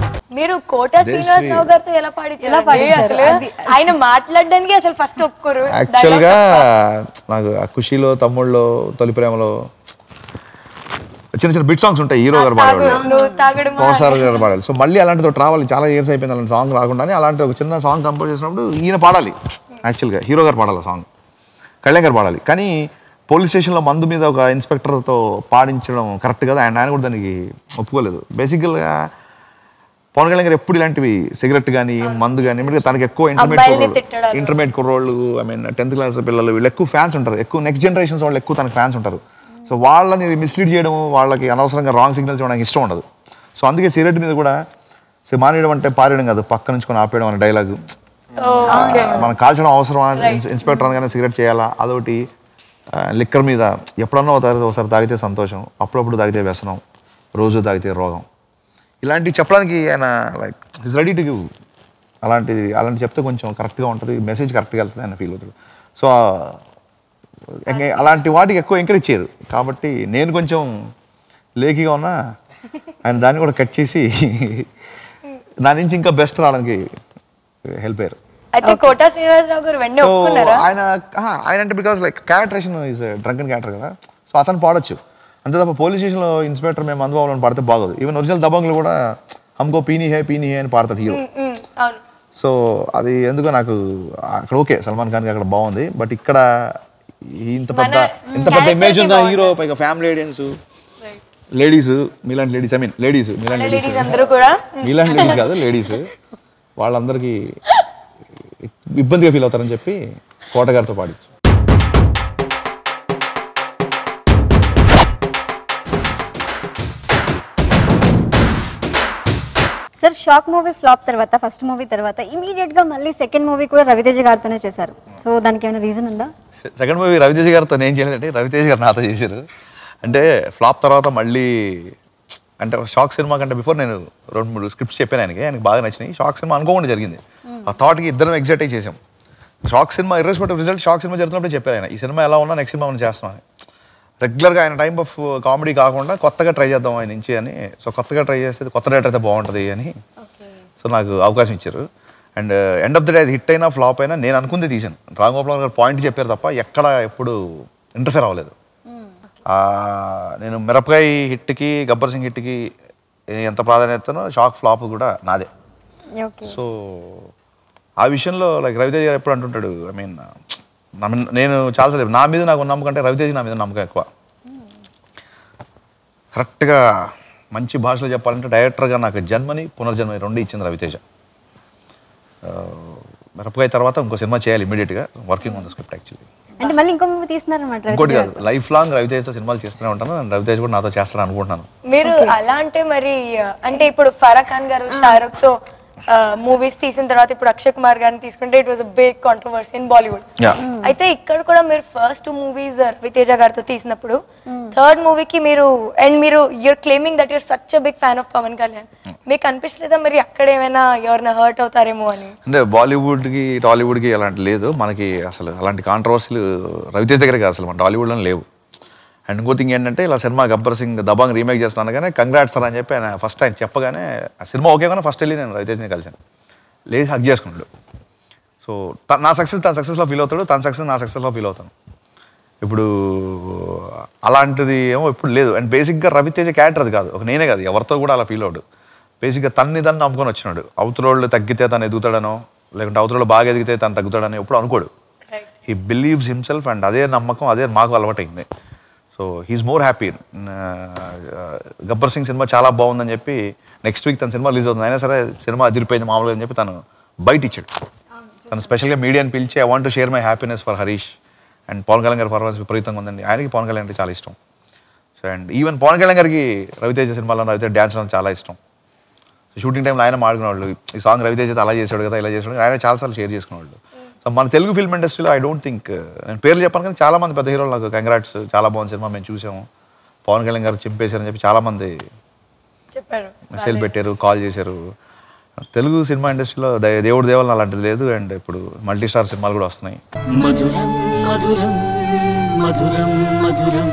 మీరు కోట శ్రీనివాసరావు గారితో ఎలా పాడించారు ఎలా పాడించారు? అసలు అది- ఆయన మాట్లాడడానికి అసలు ఫస్ట్ ఒప్పుకోరు యాక్చువల్గా నాకు ఆ ఖుషీలో తమ్ముళ్ళలో తొలి ప్రేమలో చిన్న చిన్న బిట్ సాంగ్స్ ఉంటాయి హీరో గారు తాగు పాడేవాళ్ళు నువ్వు తాగడు మా పవన్ సార్ గారు పాడాలి సో మళ్ళీ అలాంటితో రావాలి చాలా ఇయర్స్ అయిపోయింది అలాంటి సాంగ్ రాకుండానే అలాంటి ఒక చిన్న సాంగ్ కంపోజ్ చేసినప్పుడు ఈయన పాడాలి యాక్చువల్గా హీరో గారు పాడాలి సాంగ్ కళ్యాణ్ గారు పాడాలి కానీ పోలీస్ స్టేషన్లో మందు మీద ఒక ఇన్స్పెక్టర్తో పాడించడం కరెక్ట్ కదా అండ్ ఆయన కూడా దానికి ఒప్పుకోలేదు బేసికల్గా పవన్ కళ్యాణ్ గారు ఎప్పుడు ఇలాంటివి సిగరెట్ కానీ మందు కానీ ఇమ్మీడియట్గా తనకి ఎక్కువ అబ్బాయిల్ని ఇంటర్మీడియట్ తిట్టడాలు. ఇంటర్మీడియట్ కుర్రోళ్ళు ఐ మీన్ టెన్త్ క్లాస్ పిల్లలు వీళ్ళు ఎక్కువ ఫ్యాన్స్ ఉంటారు ఎక్కువ నెక్స్ట్ జనరేషన్స్ వాళ్ళు ఎక్కువ తనకి ఫ్యాన్స్ ఉంటారు సో వాళ్ళని మిస్లీడ్ చేయడం వాళ్ళకి అనవసరంగా రాంగ్ సిగ్నల్స్ ఇవ్వడానికి ఇష్టం ఉండదు సో అందుకే సిగరెట్ మీద కూడా సో మానేయడం అంటే పారేయడం కాదు పక్క నుంచి కొని ఆపేయడం అనే డైలాగ్ మనం కాల్చడం అవసరమా ఇన్స్- ఇన్స్పెక్టర్ అనగానే సిగరెట్ చేయాలా అదొకటి లిక్కర్ మీద ఎప్పుడన్నా ఒకసారి ఒకసారి తాగితే సంతోషం అప్పుడప్పుడు తాగితే వ్యసనం రోజు తాగితే రోగం ఇలాంటివి చెప్పడానికి ఆయన like is ready to give అలాంటిది అలాంటి చెప్తే కొంచెం కరెక్ట్గా ఉంటుంది మెసేజ్ కరెక్ట్గా వెళ్తుంది ఆయన ఫీల్ అవుతుంది సో ఎంగ- అలాంటి వాటికి ఎక్కువ ఎంకరేజ్ చేయరు కాబట్టి నేను కొంచెం లేకిగా ఉన్నా ఆయన దాన్ని కూడా కట్ చేసి దాని నుంచి ఇంకా బెస్ట్ రావడానికి హెల్ప్ అయ్యారు అయితే కోట శ్రీనివాసరావు గారు వెంటనే సో ఒప్పుకున్నారా ఆయన ఆహా, ఆయన అంటే because like characterisation is drunken character కదా సో అతను పాడొచ్చు అంతే తప్ప పోలీస్ స్టేషన్లో ఇన్స్పెక్టర్ మేము అందుబాబులను పాడితే బాగోదు ఈవెన్ ఒరిజినల్ దబంగ్లు కూడా హమ్కో పీని హే పీని హే అని పాడతాడు హీరో ఉమ్, అవును సో అది ఎందుకో నాకు అక్కడ ఓకే సల్మాన్ ఖాన్కి అక్కడ బాగుంది బట్ ఇక్కడ ఇంత పెద్ద ఇంత పెద్ద character ఇమేజ్ కి ఉన్న హీరో పైగా ఫ్యామిలీ ఆడియన్స్ లేడీస్ మీలాంటి లేడీస్ ఐ మీన్ లేడీస్ మీలాంటి లేడీస్ లేడీస్ అందరూ కూడా మీలాంటి లేడీస్ కాదు లేడీస్ వాళ్ళందరికీ ఇబ్బందిగా ఫీల్ అవుతారని చెప్పి కోటగారితో పాడించు సార్ షాక్ మూవీ ఫ్లాప్ తర్వాత ఫస్ట్ మూవీ తర్వాత ఇమీడియట్ గా మళ్ళీ సెకండ్ మూవీ కూడా రవితేజ గారితోనే చేశారు సో దానికి ఏమైనా రీజన్ ఉందా సెకండ్ మూవీ రవితేజ్ గారితో నేను చేయలేదంటే రవితేజ్ గారు నాతో చేశారు అంటే ఫ్లాప్ తర్వాత మళ్ళీ అంటే షాక్ సినిమా కంటే బిఫోర్ నేను రెండు మూడు స్క్రిప్ట్స్ చెప్పాను ఆయనకి ఆయనకి బాగా నచ్చినాయి షాక్ సినిమా అనుకోకుండా జరిగింది ఆ థాట్కి ఇద్దరం ఎగ్జైట్ అయి చేసాం Shock cinema irrespective result Shock cinema జరుగుతున్నప్పుడు చెప్పారు ఆయన ఈ సినిమా ఎలా ఉన్నా నెక్స్ట్ సినిమా మనం చేస్తాం రెగ్యులర్గా ఆయన టైప్ ఆఫ్ కామెడీ కాకుండా కొత్తగా ట్రై చేద్దాం ఆయన నుంచి అని సో కొత్తగా ట్రై చేస్తే కొత్త డైరెక్టర్ అయితే బాగుంటుంది అని సో నాకు అవకాశం ఇచ్చారు and end of the day అది హిట్ అయినా ఫ్లాప్ అయినా నేను అనుకుంది తీశాను రామ్ గోపాల్ గారు పాయింట్ చెప్పారు తప్ప ఎక్కడ ఎప్పుడు ఇంటర్ఫేర్ అవ్వలేదు ఆ, నేను మిరపకాయ హిట్కి గబ్బర్ సింగ్ హిట్కి ఎంత ప్రాధాన్యతనో షాక్ ఫ్లాప్ కూడా నాదే ఓకే సో ఆ విషయంలో లైక్ రవితేజ్ గారు ఎప్పుడు అంటుంటాడు ఐ మీన్ నేను చాలాసార్లు నా మీద నాకు నమ్మకం అంటే రవితేజ్ నా మీద నమ్మకం ఎక్కువ కరెక్ట్గా మంచి భాషలో చెప్పాలంటే డైరెక్టర్గా నాకు జన్మని పునర్జన్మని రెండు ఇచ్చింది రవితేజ ఆ, మిరపకాయ తర్వాత ఇంకో సినిమా చేయాలి ఇమీడియట్గా working on the script actually అంటే మళ్ళీ ఇంకో మూవీ తీస్తున్నారన్నమాట ఇంకోటి రవితేజ కాదు లైఫ్ లాంగ్ రవితేజ్తో సినిమాలు చేస్తూనే ఉంటాను and రవితేజ్ కూడా నాతో చేస్తాడు అనుకుంటున్నాను మీరు అలా అంటే మరి అంటే ఇప్పుడు ఫరా ఖాన్ గారు షారుఖ్ తో మూవీస్ తీసిన తర్వాత ఇప్పుడు అక్షయ్ కుమార్ గారిని తీసుకుంటే it was big controversy in Bollywood Yeah. అయితే ఇక్కడ కూడా మీరు ఫస్ట్ మూవీస్ రవితేజ గారితో తీసినప్పుడు థర్డ్ మూవీకి మీరు అండ్ మీరు you're claiming that you're such big fan of Pawan Kalyan మీకు అనిపించలేదా మరి అక్కడ ఏమైనా ఎవరైనా హర్ట్ అవుతారేమో అని అంటే బాలీవుడ్కి టాలీవుడ్కి అలాంటి లేదు మనకి అసలు అలాంటి కాంట్రవర్సీలు రవితేజ్ దగ్గర కాదు అసలు మన టాలీవుడ్లో లేవు అండ్ ఇంకో థింగ్ ఏంటంటే ఇలా సినిమా గబ్బర్ సింగ్ దబాంగ్ రీమేక్ చేస్తున్నాను కానీ కంగ్రాట్స్ సార్ అని చెప్పి ఆయన ఫస్ట్ ఆయన చెప్పగానే ఆ సినిమా ఓకే కానీ ఫస్ట్ వెళ్ళి నేను రవితేజ్ని కలిసాను లేచి హక్ చేసుకున్నాడు సో త- నా సక్సెస్ తన సక్సెస్లో ఫీల్ అవుతాడు తన సక్సెస్ నా సక్సెస్లో ఫీల్ అవుతాను ఇప్పుడు అలాంటిది ఏమో ఇప్పుడు లేదు అండ్ బేసిక్గా రవితేజ క్యారెక్టర్ అది కాదు ఒక నేనే కాదు ఎవరితో కూడా అలా ఫీల్ అవడు బేసిక్గా తన్ని తను నమ్ముకొని వచ్చినాడు అవతలోళ్ళు తగ్గితే తను ఎదుగుతాడనో లేకుంటే అవతలోళ్ళు బాగా ఎదిగితే తను తగ్గుతాడని ఎప్పుడు అనుకోడు హీ బిలీవ్స్ హిమ్సెల్ఫ్ అండ్ అదే నమ్మకం అదే మాకు అలవాటైంది so he's more happy Gabbar Singh cinema చాలా బాగుందని చెప్పి నెక్స్ట్ వీక్ తన సినిమా రిలీజ్ అవుతుంది అయినా సరే సినిమా అదిరిపోయింది మామూలుగా అని చెప్పి తను బయట ఇచ్చాడు తను స్పెషల్గా మీడియాని పిలిచి I want to share my happiness for Harish and Pawan Kalyan గారి పర్ఫార్మెన్స్ విపరీతంగా ఉందండి ఆయనకి పవన్ కళ్యాణ్ అంటే చాలా ఇష్టం so and even Pawan Kalyan గారికి రవితేజ సినిమాలో రవితేజ డ్యాన్స్ చాలా ఇష్టం సో షూటింగ్ టైంలో ఆయన మాడుకునేవాళ్ళు ఈ సాంగ్ రవితేజ అయితే అలా చేసాడు కదా ఇలా చేసాడు ఆయన చాలాసార్లు షేర్ చేసుకునేవాళ్ళు సో మన తెలుగు ఫిల్మ్ ఇండస్ట్రీలో ఐ డోంట్ థింక్ నేను పేర్లు చెప్పాను కానీ చాలా మంది పెద్ద హీరోలు నాకు కంగ్రాట్స్ చాలా బాగుంది సినిమా మేము చూసాము పవన్ కళ్యాణ్ గారు చింపేశారని చెప్పి చాలా మంది చెప్పారు మెసేజ్ పెట్టారు కాల్ చేశారు తెలుగు సినిమా ఇండస్ట్రీలో దే- దేవుడి దేవాలని అలాంటిది లేదు అండ్ ఇప్పుడు మల్టీ స్టార్ సినిమాలు కూడా వస్తున్నాయి మధురం మధురం మధురం మధురం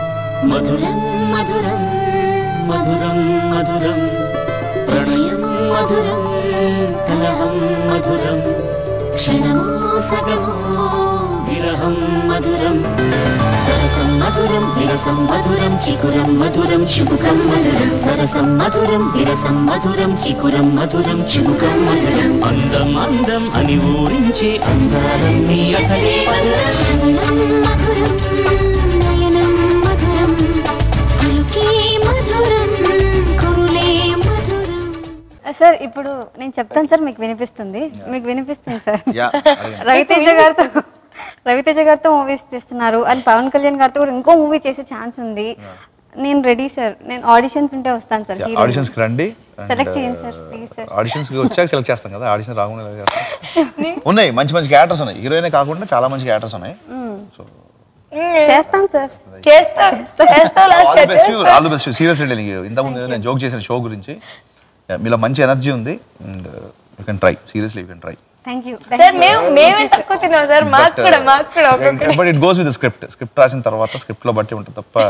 మధురం మధురం మధురం మధురం ప్రణయం మధురం కలహం మధురం క్షణమో సగమో విరహం మధురం సరసం మధురం విరసం మధురం చికురం మధురం చుబుకం మధురం సరసం మధురం విరసం మధురం చికురం మధురం చుబుకం మధురం అందం అందం అని ఊరించే అందాలన్నీ అసలే మధురం మధురం నయనం మధురం కులుకే మధురం కురులే మధురం సార్ ఇప్పుడు నేను చెప్తాను సార్ మీకు వినిపిస్తుంది మీకు వినిపిస్తుంది సార్ Yeah, రవితేజ గారితో రవితేజ గారితో మూవీస్ తీస్తున్నారు అండ్ పవన్ కళ్యాణ్ గారితో కూడా ఇంకో మూవీ చేసే ఛాన్స్ ఉంది నేను రెడీ సార్ నేను ఆడిషన్స్ ఉంటే వస్తాను సార్ ఆడిషన్స్కి రండి సెలెక్ట్ చేయండి సార్ ప్లీజ్ సార్ ఆడిషన్స్కి వచ్చాక సెలెక్ట్ చేస్తాం కదా ఆడిషన్ రాకుండా ఎలా చేస్తాం? ఉన్నాయి మంచి మంచి క్యారెక్టర్స్ ఉన్నాయి హీరోయినే కాకుండా చాలా మంచి క్యారెక్టర్స్ ఉన్నాయి సో చేస్తాం సార్ చేస్తా చేస్తా all last the best all the best serious నీకు ఇంతకుముందు ఏదో నేను జోక్ చేసిన షో గురించి Yeah, మీలో మంచి ఎనర్జీ ఉంది and you can try seriously you can try thank you sir మేము మేమే తక్కువ తిన్నాం సార్ మాకు కూడా మాకు కూడా ఒక్కొక్కటి but it goes with script script రాసిన తర్వాత స్క్రిప్ట్ లో బట్టి ఉంటుంది తప్ప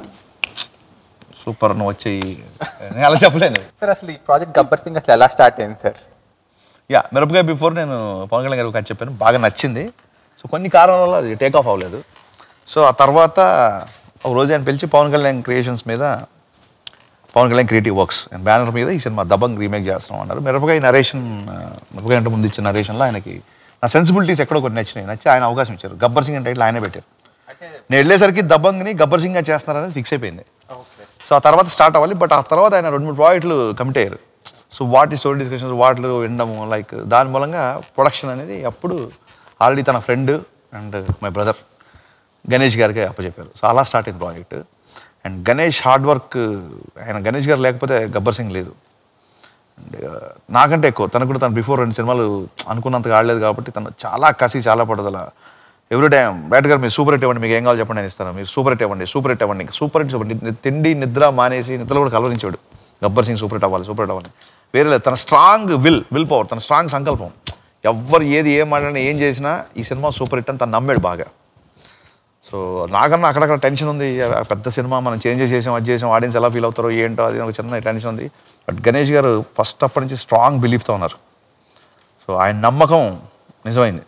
సూపర్ నువ్వు వచ్చేయి నేను అలా చెప్పలేను సార్ అసలు ఈ ప్రాజెక్ట్ గబ్బర్ సింగ్ అసలు ఎలా స్టార్ట్ అయింది సార్ యా మిరపకాయ బిఫోర్ నేను పవన్ కళ్యాణ్ గారికి అది చెప్పాను బాగా నచ్చింది సో కొన్ని కారణాల వల్ల అది టేక్ ఆఫ్ అవ్వలేదు సో ఆ తర్వాత ఒక రోజు ఆయన పిలిచి పవన్ కళ్యాణ్ క్రియేషన్స్ మీద Pawan Kalyan creative works and banner మీద ఈ సినిమా దబంగ్ రీమేక్ చేస్తున్నాం అన్నారు మిరపకాయ నరేషన్ మిరపకాయ అంటే ముందు ఇచ్చిన నరేషన్లో ఆయనకి నా సెన్సిబిలిటీస్ ఎక్కడో కొన్ని నచ్చినాయి నచ్చి ఆయన అవకాశం ఇచ్చారు గబ్బర్ సింగ్ అంటే టైటిల్ ఆయనే పెట్టారు నేను వెళ్ళేసరికి దబంగ్ని గబ్బర్ సింగ్గా చేస్తున్నారనేది ఫిక్స్ అయిపోయింది సో ఆ తర్వాత స్టార్ట్ అవ్వాలి బట్ ఆ తర్వాత ఆయన రెండు మూడు ప్రాజెక్టులు కమిట్ అయ్యారు సో వాటి స్టోరీ డిస్కషన్స్ వాటిలో వినడము లైక్ దాని మూలంగా ప్రొడక్షన్ అనేది అప్పుడు ఆల్రెడీ తన friend and my brother Ganesh గారికి అప్పచెప్పారు సో అలా స్టార్ట్ అయింది project and Ganesh hard work ఆయన గణేష్ గారు లేకపోతే గబ్బర్ సింగ్ లేదు అండ్ నాకంటే ఎక్కువ తనకు కూడా తను బిఫోర్ రెండు సినిమాలు అనుకున్నంతగా ఆడలేదు కాబట్టి తను చాలా కసి చాలా పడుదల ఎవ్రీ టైం బ్యాట్ గారు మీరు సూపర్ హిట్ ఇవ్వండి మీకు ఏం కావాలి చెప్పండి నేను ఇస్తాను మీరు సూపర్ హిట్ ఇవ్వండి సూపర్ హిట్ ఇవ్వండి సూపర్ హిట్ సూపర్ హిట్ తిండి నిద్ర మానేసి నిద్రలో కూడా కలవరించాడు గబ్బర్ సింగ్ సూపర్ హిట్ అవ్వాలి సూపర్ హిట్ అవ్వాలి వేరే లేదు తన స్ట్రాంగ్ విల్ విల్ పవర్ తన స్ట్రాంగ్ సంకల్పం ఎవ్వరు ఏది ఏం మాట్లాడినా ఏం చేసినా ఈ సినిమా సూపర్ హిట్ అని తను నమ్మాడు బాగా సో నాకన్నా అక్కడక్కడ టెన్షన్ ఉంది ఆ పెద్ద సినిమా మనం చేంజ్ చేసాం అది చేసాం ఆడియన్స్ ఎలా ఫీల్ అవుతారో ఏంటో అది ఒక చిన్న టెన్షన్ ఉంది బట్ గణేష్ గారు ఫస్ట్ అప్పటి నుంచి స్ట్రాంగ్ బిలీఫ్తో ఉన్నారు సో ఆయన నమ్మకం నిజమైంది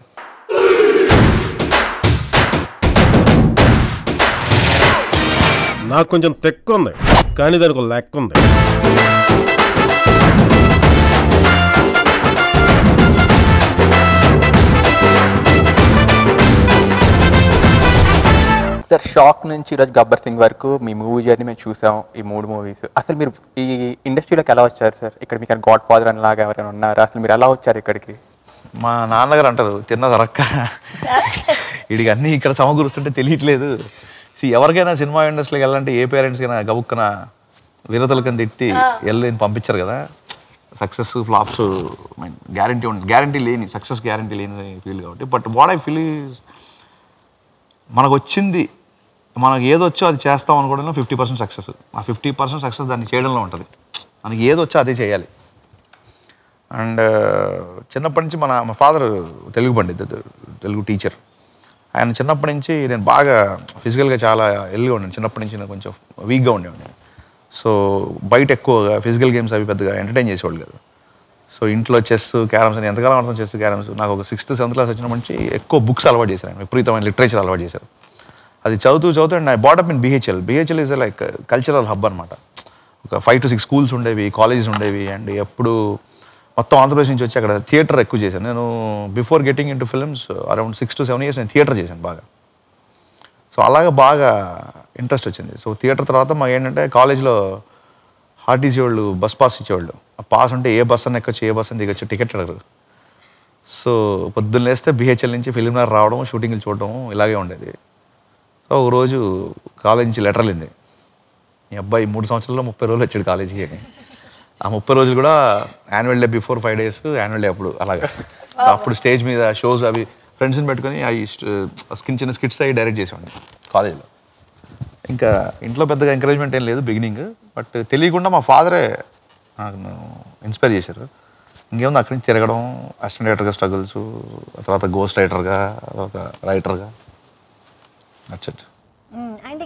నాకు కొంచెం తెక్కు ఉంది కానీ దానికి ఒక లెక్క ఉంది సార్ షాక్ నుంచి ఈరోజు గబ్బర్ సింగ్ వరకు మీ మూవీ జర్నీ మేము చూసాం ఈ మూడు మూవీస్ అసలు మీరు ఈ ఇండస్ట్రీలోకి ఎలా వచ్చారు సార్ ఇక్కడ మీకు గాడ్ ఫాదర్ అని లాగా ఎవరైనా ఉన్నారా అసలు మీరు ఎలా వచ్చారు ఇక్కడికి మా నాన్నగారు అంటారు తిన్న దొరక్క వీడికి అన్నీ ఇక్కడ సమకూరుస్తుంటే తెలియట్లేదు సి ఎవరికైనా సినిమా ఇండస్ట్రీకి వెళ్ళాలంటే ఏ పేరెంట్స్కైనా గబుక్కన విరతలకని తిట్టి వెళ్ళి పంపించారు కదా సక్సెస్ ఫ్లాప్స్ మీన్ గ్యారంటీ ఉంది గ్యారంటీ లేని సక్సెస్ గ్యారంటీ లేని ఫీల్ కాబట్టి but what I feel is మనకు వచ్చింది మనకు ఏది వచ్చో అది చేస్తాం అనుకోవడంలో ఫిఫ్టీ పర్సెంట్ సక్సెస్ ఆ ఫిఫ్టీ పర్సెంట్ సక్సెస్ దాన్ని చేయడంలో ఉంటుంది మనకి ఏది వచ్చో అదే చేయాలి అండ్ చిన్నప్పటి నుంచి మన మా ఫాదర్ తెలుగు పండిత్ తెలుగు టీచర్ ఆయన చిన్నప్పటి నుంచి నేను బాగా ఫిజికల్గా చాలా ఎల్గా ఉండాను చిన్నప్పటి నుంచి నేను కొంచెం వీక్గా ఉండేవాడిని సో బయట ఎక్కువగా ఫిజికల్ గేమ్స్ అవి పెద్దగా ఎంటర్టైన్ చేసేవాళ్ళు కదా సో ఇంట్లో చెస్ క్యారమ్స్ అని ఎంతకాలం అర్థం చెస్ క్యారమ్స్ నాకు ఒక సిక్స్త్ సెవెంత్ క్లాస్ వచ్చినప్పటి నుంచి ఎక్కువ బుక్స్ అలవాటు చేశారు ఆయన విపరీతమైన లిటరేచర్ అలవాటు చేశారు అది చదువుతూ చదువుతూ and I brought up in BHEL BHEL is like cultural hub అనమాట ఒక ఫైవ్ టు సిక్స్ స్కూల్స్ ఉండేవి కాలేజెస్ ఉండేవి అండ్ ఎప్పుడు మొత్తం ఆంధ్రప్రదేశ్ నుంచి వచ్చి అక్కడ థియేటర్ ఎక్కువ చేశాను నేను before getting into films around six to seven years నేను థియేటర్ చేశాను బాగా సో అలాగా బాగా ఇంట్రెస్ట్ వచ్చింది సో థియేటర్ తర్వాత మాకు ఏంటంటే కాలేజ్లో ఆర్టీసీ వాళ్ళు బస్ పాస్ ఇచ్చేవాళ్ళు ఆ పాస్ ఉంటే ఏ బస్ అని ఎక్కొచ్చు ఏ బస్ అని దిగొచ్చు టికెట్ అడగరు సో పొద్దున్న లేస్తే బిహెచ్ఎల్ నుంచి ఫిలిం నగర్ రావడం షూటింగ్లు చూడడం ఇలాగే ఉండేది సో ఒక రోజు కాలేజ్ నుంచి లెటర్ వెళ్ళింది మీ అబ్బాయి మూడు సంవత్సరాల్లో ముప్పై రోజులు వచ్చాడు కాలేజీకి అని ఆ ముప్పై రోజులు కూడా annual day before five days annual day అప్పుడు అలాగా సో అప్పుడు స్టేజ్ మీద షోస్ అవి ఫ్రెండ్స్ని పెట్టుకొని అవి స్కిన్ చిన్న స్కిట్స్ అవి డైరెక్ట్ చేసేవాడిని కాలేజ్లో ఇంకా ఇంట్లో పెద్దగా ఎంకరేజ్మెంట్ ఏం లేదు బిగినింగ్ బట్ తెలియకుండా మా ఫాదరే నాకు ఇన్స్పైర్ చేశారు ఇంకేముంది అక్కడి నుంచి తిరగడం అసిస్టెంట్ రైటర్గా స్ట్రగుల్స్ తర్వాత గోస్ట్ రైటర్గా తర్వాత రైటర్గా నచ్చట్ అండ్ ఈ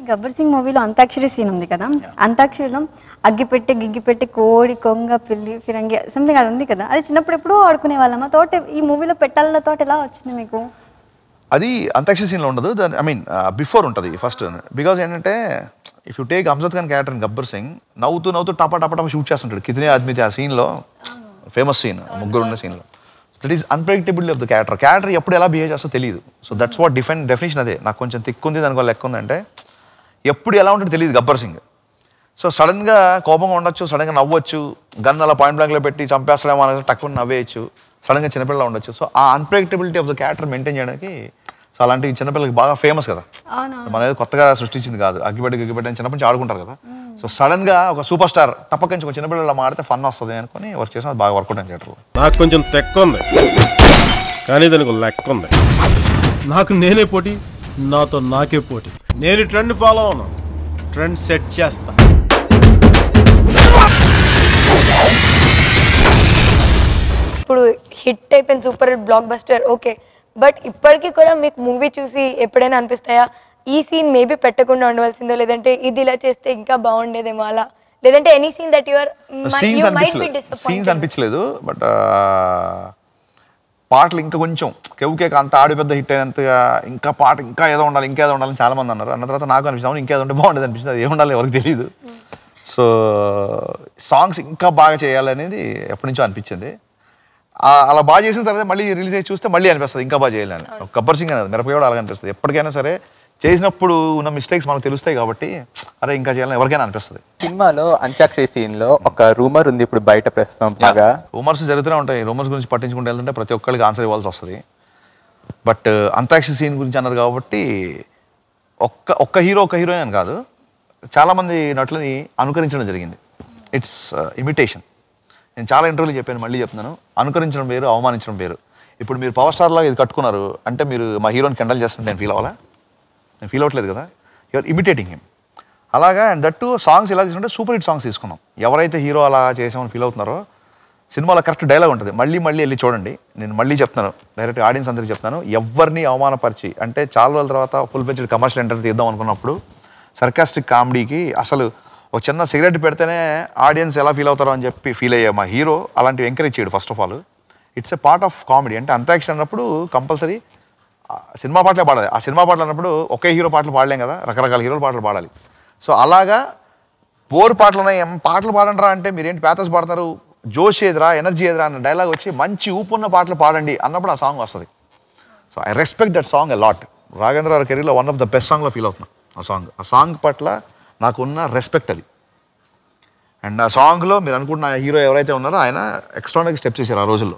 గబ్బర్ సింగ్ మూవీలో అంతాక్షరి సీన్ ఉంది కదా అంతాక్షరిలో అగ్గిపెట్టి గిగ్గిపెట్టి కోడి కొంగ పిల్లి ఫిరంగి సంథింగ్ అది ఉంది కదా అది చిన్నప్పుడు ఎప్పుడూ ఆడుకునే వాళ్ళం ఆ తోట ఈ మూవీలో పెట్టాలన్న తోట ఎలా వచ్చింది మీకు అది అంతాక్షరి సీన్లో ఉండదు దాని ఐ మీన్ బిఫోర్ ఉంటుంది ఫస్ట్ బికాజ్ ఏంటంటే if you take Amjad Khan character Gabbar Singh నవ్వుతూ నవ్వుతూ టపా టపా టపా షూట్ చేస్తుంటాడు కితనే ఆద్మీ ఆ సీన్లో ఫేమస్ సీన్ ముగ్గురు ఉన్న సీన్లో that is unpredictability of the character character ఎప్పుడు ఎలా బిహేవ్ చేస్తో తెలియదు so that's what defin definition అదే నాకు కొంచెం తిక్కుంది దానికి లెక్క ఉందంటే ఎప్పుడు ఎలా ఉంటుందో తెలియదు గబ్బర్ సింగ్ సో సడన్గా కోపంగా ఉండొచ్చు సడన్గా నవ్వచ్చు గన్ అలా పాయింట్ బ్లాంక్లో పెట్టి చంపేస్తాడేమో అనేది టక్కుని నవ్వేయచ్చు సడన్గా చిన్నపిల్ల ఉండొచ్చు సో ఆ unpredictability of the character maintain చేయడానికి సో అలాంటి చిన్నపిల్లలకి బాగా ఫేమస్ కదా మన ఏదో కొత్తగా సృష్టించింది కాదు అగ్గిపెట్టి గిగ్గిపెట్టి అని చిన్నప్పటి నుంచి ఆడుకుంటారు కదా సో సడన్గా ఒక సూపర్ స్టార్ టప్పకించి ఒక చిన్నపిల్లలు మాడితే ఫన్ వస్తుంది అనుకుని వర్క్ చేసాం అది బాగా వర్కౌట్ అయింది థియేటర్లో నాకు కొంచెం తెక్క ఉంది కానీ దానికి ఒక లెక్క ఉంది నాకు నేనే పోటీ నాతో నాకే పోటీ నేను ట్రెండ్ ఫాలో అవును ట్రెండ్ సెట్ చేస్తా ఇప్పుడు హిట్ అయిపోయింది super hit blockbuster okay but ఇప్పటికీ కూడా మీకు మూవీ చూసి ఎప్పుడైనా అనిపిస్తాయా ఈ సీన్ మేబీ పెట్టకుండా ఉండవలసిందో లేదంటే ఇది ఇలా చేస్తే ఇంకా బాగుండేదేమో అలా లేదంటే any scene that your scenes you might be అనిపించలేదు సీన్స్ డిసప్పాయింటెడ్ అనిపించలేదు బట్ పాటలు ఇంకా కొంచెం కెవ్కేక అంత ఆడి పెద్ద హిట్ అయినంతగా ఇంకా పాట ఇంకా ఏదో ఉండాలి ఇంకా ఏదో ఉండాలని చాలా మంది అన్నారు అన్న తర్వాత నాకు అనిపిస్తుంది అవును ఇంకేదో ఉంటే బాగుండేది అనిపిస్తుంది అది ఏముండాలి ఎవరికి తెలియదు సో సాంగ్స్ ఇంకా బాగా చేయాలి అనేది ఎప్పటి నుంచో అనిపించింది ఆ- అలా బాగా చేసిన తర్వాత మళ్ళీ రిలీజ్ అయ్యి చూస్తే మళ్ళీ అనిపిస్తుంది ఇంకా బాగా చేయాలని గబ్బర్ సింగ్ అనేది మిరపకాయ కూడా అలాగే అనిపిస్తుంది ఎప్పటికైనా సరే చేసినప్పుడు ఉన్న మిస్టేక్స్ మనకు తెలుస్తాయి కాబట్టి అరే ఇంకా చేయాలని ఎవరికైనా అనిపిస్తుంది సినిమాలో అంత్యాక్షరి సీన్ లో ఒక రూమర్ ఉంది ఇప్పుడు బయట ప్రస్తుతం బాగా రూమర్స్ జరుగుతూనే ఉంటాయి రూమర్స్ గురించి పట్టించుకుంటూ వెళ్తుంటే ప్రతి ఒక్కరికి ఆన్సర్ ఇవ్వాల్సి వస్తుంది బట్ అంతాక్షరి సీన్ గురించి అన్నారు కాబట్టి ఒక్క ఒక్క హీరో ఒక్క హీరోయిన్ అని కాదు చాలామంది నటులని అనుకరించడం జరిగింది ఇట్స్ ఇమిటేషన్ నేను చాలా ఇంటర్వ్యూలు చెప్పాను మళ్ళీ చెప్తున్నాను అనుకరించడం వేరు అవమానించడం వేరు ఇప్పుడు మీరు పవర్ స్టార్ లాగా ఇది కట్టుకున్నారు అంటే మీరు మా హీరోని కండల్ చేస్తుంటే నేను ఫీల్ అవ్వాలా నేను ఫీల్ అవ్వట్లేదు కదా యువర్ ఇమిటేటింగ్ హిమ్ అలాగా అండ్ దట్టు సాంగ్స్ ఎలా తీసుకుంటే సూపర్ హిట్ సాంగ్స్ తీసుకున్నాం ఎవరైతే హీరో అలా చేసామని ఫీల్ అవుతున్నారో సినిమాలో కరెక్ట్ డైలాగ్ ఉంటుంది మళ్ళీ మళ్ళీ వెళ్ళి చూడండి నేను మళ్ళీ చెప్తాను డైరెక్ట్ ఆడియన్స్ అందరికీ చెప్తాను ఎవరిని అవమానపరిచి అంటే చాలా రోజుల తర్వాత ఫుల్ పెంచ్ కమర్షియల్ ఎంటర్ తీద్దాం అనుకున్నప్పుడు సర్కాస్టిక్ కామెడీకి అసలు ఒక చిన్న సిగరెట్ పెడితేనే ఆడియన్స్ ఎలా ఫీల్ అవుతారో అని చెప్పి ఫీల్ అయ్యే మా హీరో అలాంటివి ఎంకరేజ్ చేయడు first of all it's a part of comedy అంటే అంతాక్షరి అన్నప్పుడు కంపల్సరీ సినిమా పాటలే పాడాలి ఆ సినిమా పాటలు అన్నప్పుడు ఒకే హీరో పాటలు పాడలేం కదా రకరకాల హీరోల పాటలు పాడాలి సో అలాగా బోర్ పాటలు ఉన్నాయి ఏం పాటలు పాడండిరా అంటే మీరేంటి ప్యాథస్ పాడతారు జోష్ ఏదిరా ఎనర్జీ ఏదిరా అన్న డైలాగ్ వచ్చి మంచి ఊపున్న పాటలు పాడండి అన్నప్పుడు ఆ సాంగ్ వస్తుంది so I respect that song a lot Raghavendra గారి కెరీర్లో వన్ ఆఫ్ ద బెస్ట్ సాంగ్లో ఫీల్ అవుతున్నా ఆ సాంగ్ ఆ సాంగ్ పట్ల నాకున్న రెస్పెక్ట్ అది అండ్ ఆ సాంగ్లో మీరు అనుకుంటున్న హీరో ఎవరైతే ఉన్నారో ఆయన ఎక్స్ట్రానరీ స్టెప్స్ చేశారు ఆ రోజుల్లో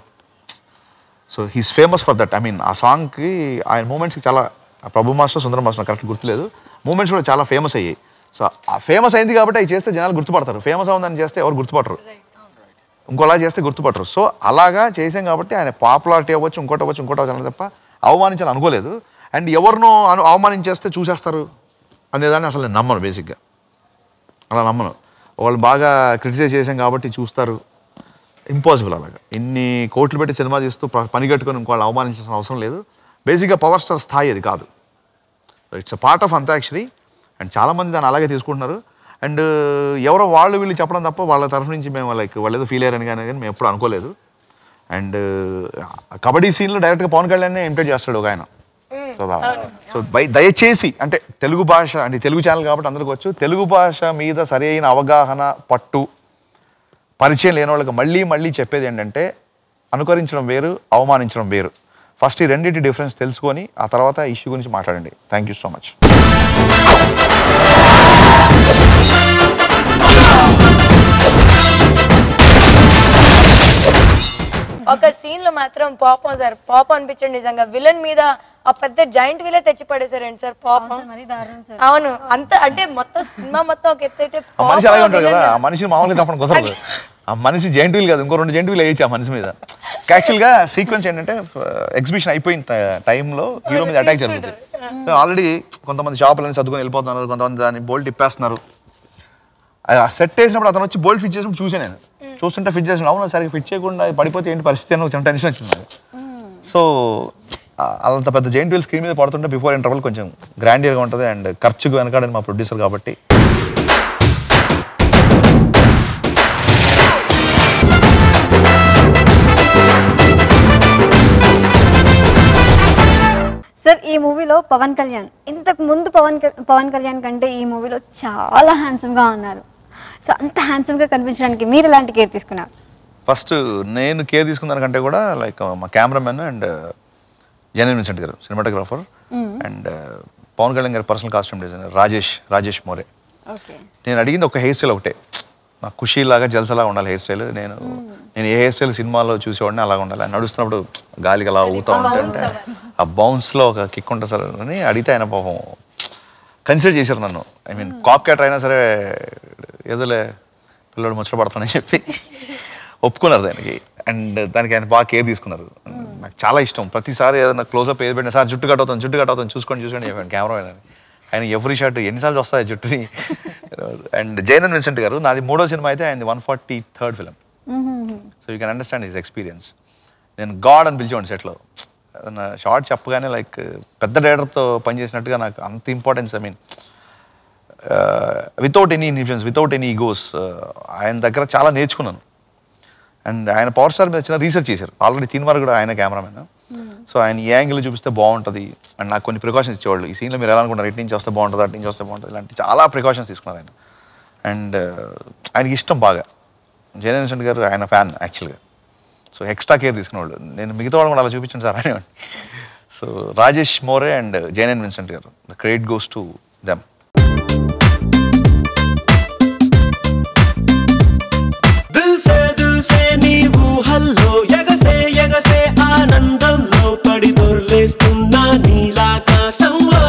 so he's famous for that I mean ఆ సాంగ్కి ఆయన మూమెంట్స్కి చాలా ఆ Prabhu master Sundaram master correct గుర్తులేదు మూమెంట్స్ కూడా చాలా ఫేమస్ అయ్యాయి సో ఆ ఫేమస్ అయింది కాబట్టి అవి చేస్తే జనాలు గుర్తుపడతారు ఫేమస్ అవుందని చేస్తే ఎవరు గుర్తుపడరు ఇంకోలా చేస్తే గుర్తుపట్టరు సో అలాగా చేసాం కాబట్టి ఆయన పాపులారిటీ అవ్వచ్చు ఇంకోటి అవ్వచ్చు ఇంకోటి అవ్వచ్చు తప్ప అవమానించాలని అనుకోలేదు అండ్ ఎవరినో అను అవమానించేస్తే చూసేస్తారు అనేదాన్ని అసలు నేను నమ్మను బేసిక్గా అలా నమ్మను వాళ్ళు బాగా క్రిటిసైజ్ చేసాం కాబట్టి చూస్తారు ఇంపాసిబుల్ అలాగా ఇన్ని కోట్లు పెట్టి సినిమా తీస్తూ ప- పని కట్టుకొని ఇంకోళ్ళు అవమానించాల్సిన అవసరం లేదు బేసిక్గా పవర్ స్టార్ స్థాయి అది కాదు it's a part of antakshari and చాలామంది దాన్ని అలాగే తీసుకుంటున్నారు అండ్ ఎవరో వాళ్ళు వీళ్ళు చెప్పడం తప్ప వాళ్ళ తరఫు నుంచి మేము లైక్ వాళ్ళు ఏదో ఫీల్ అయ్యారని కానీ కానీ మేము ఎప్పుడు అనుకోలేదు అండ్ కబడ్డీ సీన్లో డైరెక్ట్గా పవన్ కళ్యాణ్ ఇమిటేట్ చేస్తాడు ఒక ఆయన సో దా- సో బై దయచేసి అంటే తెలుగు భాష అంటే తెలుగు ఛానల్ కాబట్టి అందరికి వచ్చు తెలుగు భాష మీద సరైన అవగాహన పట్టు పరిచయం లేని వాళ్ళకి మళ్ళీ మళ్ళీ చెప్పేది ఏంటంటే అనుకరించడం వేరు అవమానించడం వేరు ఫస్ట్ ఈ రెండింటి డిఫరెన్స్ తెలుసుకొని ఆ తర్వాత ఇష్యూ గురించి మాట్లాడండి థ్యాంక్ యూ సో మచ్ ఒక సీన్ లో మాత్రం పాపం సార్ పాపం అనిపించండి నిజంగా విలన్ మీద ఆ పెద్ద జాయింట్ విలే తెచ్చి పడేసారండి సార్ పాపం మరీ దారుణం సార్ అవును అంత అంటే మొత్తం సినిమా మొత్తం ఒక ఎత్తు అయితే ఆ మనిషి పాపం అలాగే ఉంటాడు కదా villain. ఆ మనిషిని మామూలుగా చెప్పడం కుదరదు ఆ మనిషి జెయింట్ వీల్ కాదు ఇంకో రెండు జెయింట్ వీల్ వేయచ్చు ఆ మనిషి మీద యాక్చువల్గా సీక్వెన్స్ ఏంటంటే ఎగ్జిబిషన్ అయిపోయిన టైంలో హీరో మీద అటాక్ జరుగుతుంది సో ఆల్రెడీ కొంతమంది షాపులని సర్దుకొని వెళ్ళిపోతున్నారు కొంతమంది దాన్ని బోల్ట్ తిప్పేస్తున్నారు ఆ సెట్ వేసినప్పుడు అతను వచ్చి బోల్ట్ ఫిట్ చేసినప్పుడు చూసాను నేను చూస్తుంటే ఫిట్ చేసిన అవును సరిగ్గా ఫిట్ చేయకుండా అది పడిపోతే ఏంటి పరిస్థితి అని ఒక చిన్న టెన్షన్ వచ్చింది నాకు. సో అంత పెద్ద జైంట్ వీల్ స్క్రీన్ మీద పడుతుంటే బిఫోర్ ఇంటర్వల్ కొంచెం గ్రాండియర్గా ఉంటుంది అండ్ ఖర్చుకు వెనకాడని మా ప్రొడ్యూసర్ కాబట్టి సార్ ఈ మూవీలో పవన్ కళ్యాణ్ ఇంతకు ముందు పవన్ క- పవన్ కళ్యాణ్ కంటే ఈ మూవీలో చాలా హ్యాండ్సమ్గా ఉన్నారు సో అంత హ్యాండ్సమ్గా కనిపించడానికి మీరు ఎలాంటి కేర్ తీసుకున్నారు ఫస్ట్ నేను కేర్ తీసుకున్న కంటే కూడా లైక్ మా కెమెరామెన్ అండ్ జనరల్ విన్సెంట్ గారు సినిమాటోగ్రాఫర్ అండ్ పవన్ కళ్యాణ్ గారి personal costume designer Rajesh Rajesh More okay నేను అడిగింది ఒక హెయిర్ స్టైల్ ఒకటే నాకు ఖుషీలాగా జల్సలా ఉండాలి హెయిర్ స్టైల్ నేను నేను ఏ హెయిర్ స్టైల్ సినిమాలో చూసేవాడిని అలాగ ఉండాలి నడుస్తున్నప్పుడు గాలికి అలా ఊగుతూ ఉంటే ఆ బౌన్స్లో ఒక కిక్ ఉంటుంది సార్ అని అడిగితే ఆయన పాపం కన్సిడర్ చేశారు నన్ను ఐ మీన్ కాప్ క్యాటర్ అయినా సరే ఏదోలే పిల్లడు ముచ్చట పడతానని చెప్పి ఒప్పుకున్నారు దానికి అండ్ దానికి ఆయన బాగా కేర్ తీసుకున్నారు నాకు చాలా ఇష్టం ప్రతిసారి ఏదైనా క్లోజప్ ఏది పెట్టినా సార్ జుట్టు కట్ అవుతాను జుట్టు కట్ అవుతాను చూసుకోండి చూసుకోండి చెప్పాను కెమెరా ఆయన ఎవ్రీ షాట్ ఎన్నిసార్లు వస్తాయి జుట్టుని అండ్ జైనన్ విన్సెంట్ గారు నాది మూడో సినిమా అయితే ఆయన one forty third film so you can understand his experience నేను గాడ్ అని పిలిచేవాడిని సెట్లో ఏదన్నా షార్ట్ చెప్పగానే లైక్ పెద్ద డైరెక్టర్తో పనిచేసినట్టుగా నాకు అంత importance I mean without any inhibitions without any egos ఆయన దగ్గర చాలా నేర్చుకున్నాను అండ్ ఆయన పవర్ స్టార్ మీద చిన్న రీసెర్చ్ చేశారు ఆల్రెడీ తీన్ వారు కూడా ఆయన కెమెరామెన్ సో ఆయన ఏ యాంగిల్ చూపిస్తే బాగుంటుంది అండ్ నాకు కొన్ని ప్రికాషన్స్ ఇచ్చేవాళ్ళు ఈ సీన్లో మీరు ఎలా అనుకుంటారు ఇటు నుంచి వస్తే బాగుంటుంది అటు నుంచి వస్తే బాగుంటుంది ఇలాంటి చాలా ప్రికాషన్స్ తీసుకున్నారు ఆయన అండ్ ఆయనకి ఇష్టం బాగా జయన్ విన్సెంట్ గారు ఆయన ఫ్యాన్ యాక్చువల్గా సో ఎక్స్ట్రా కేర్ తీసుకునేవాళ్ళు నేను మిగతా వాళ్ళు కూడా అలా చూపించండి సార్ అనేవాడిని so Rajesh More and Jayan Vincent గారు the credit goes to them దిల్ సే దిల్ సే నీ ఊహల్లో ఎగసే ఎగసే ఆనందంలో పడి దొర్లేస్తున్నా నీలాకాశంలో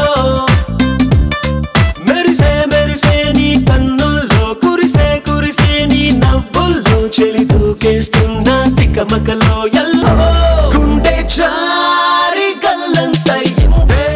మెరిసే మెరిసే నీ కన్నుల్లో కురిసే కురిసే నీ నవ్వుల్లో చెలి దూకేస్తున్నా తికమకలో ఎల్లో గుండె జారి గల్లంతయ్యిందే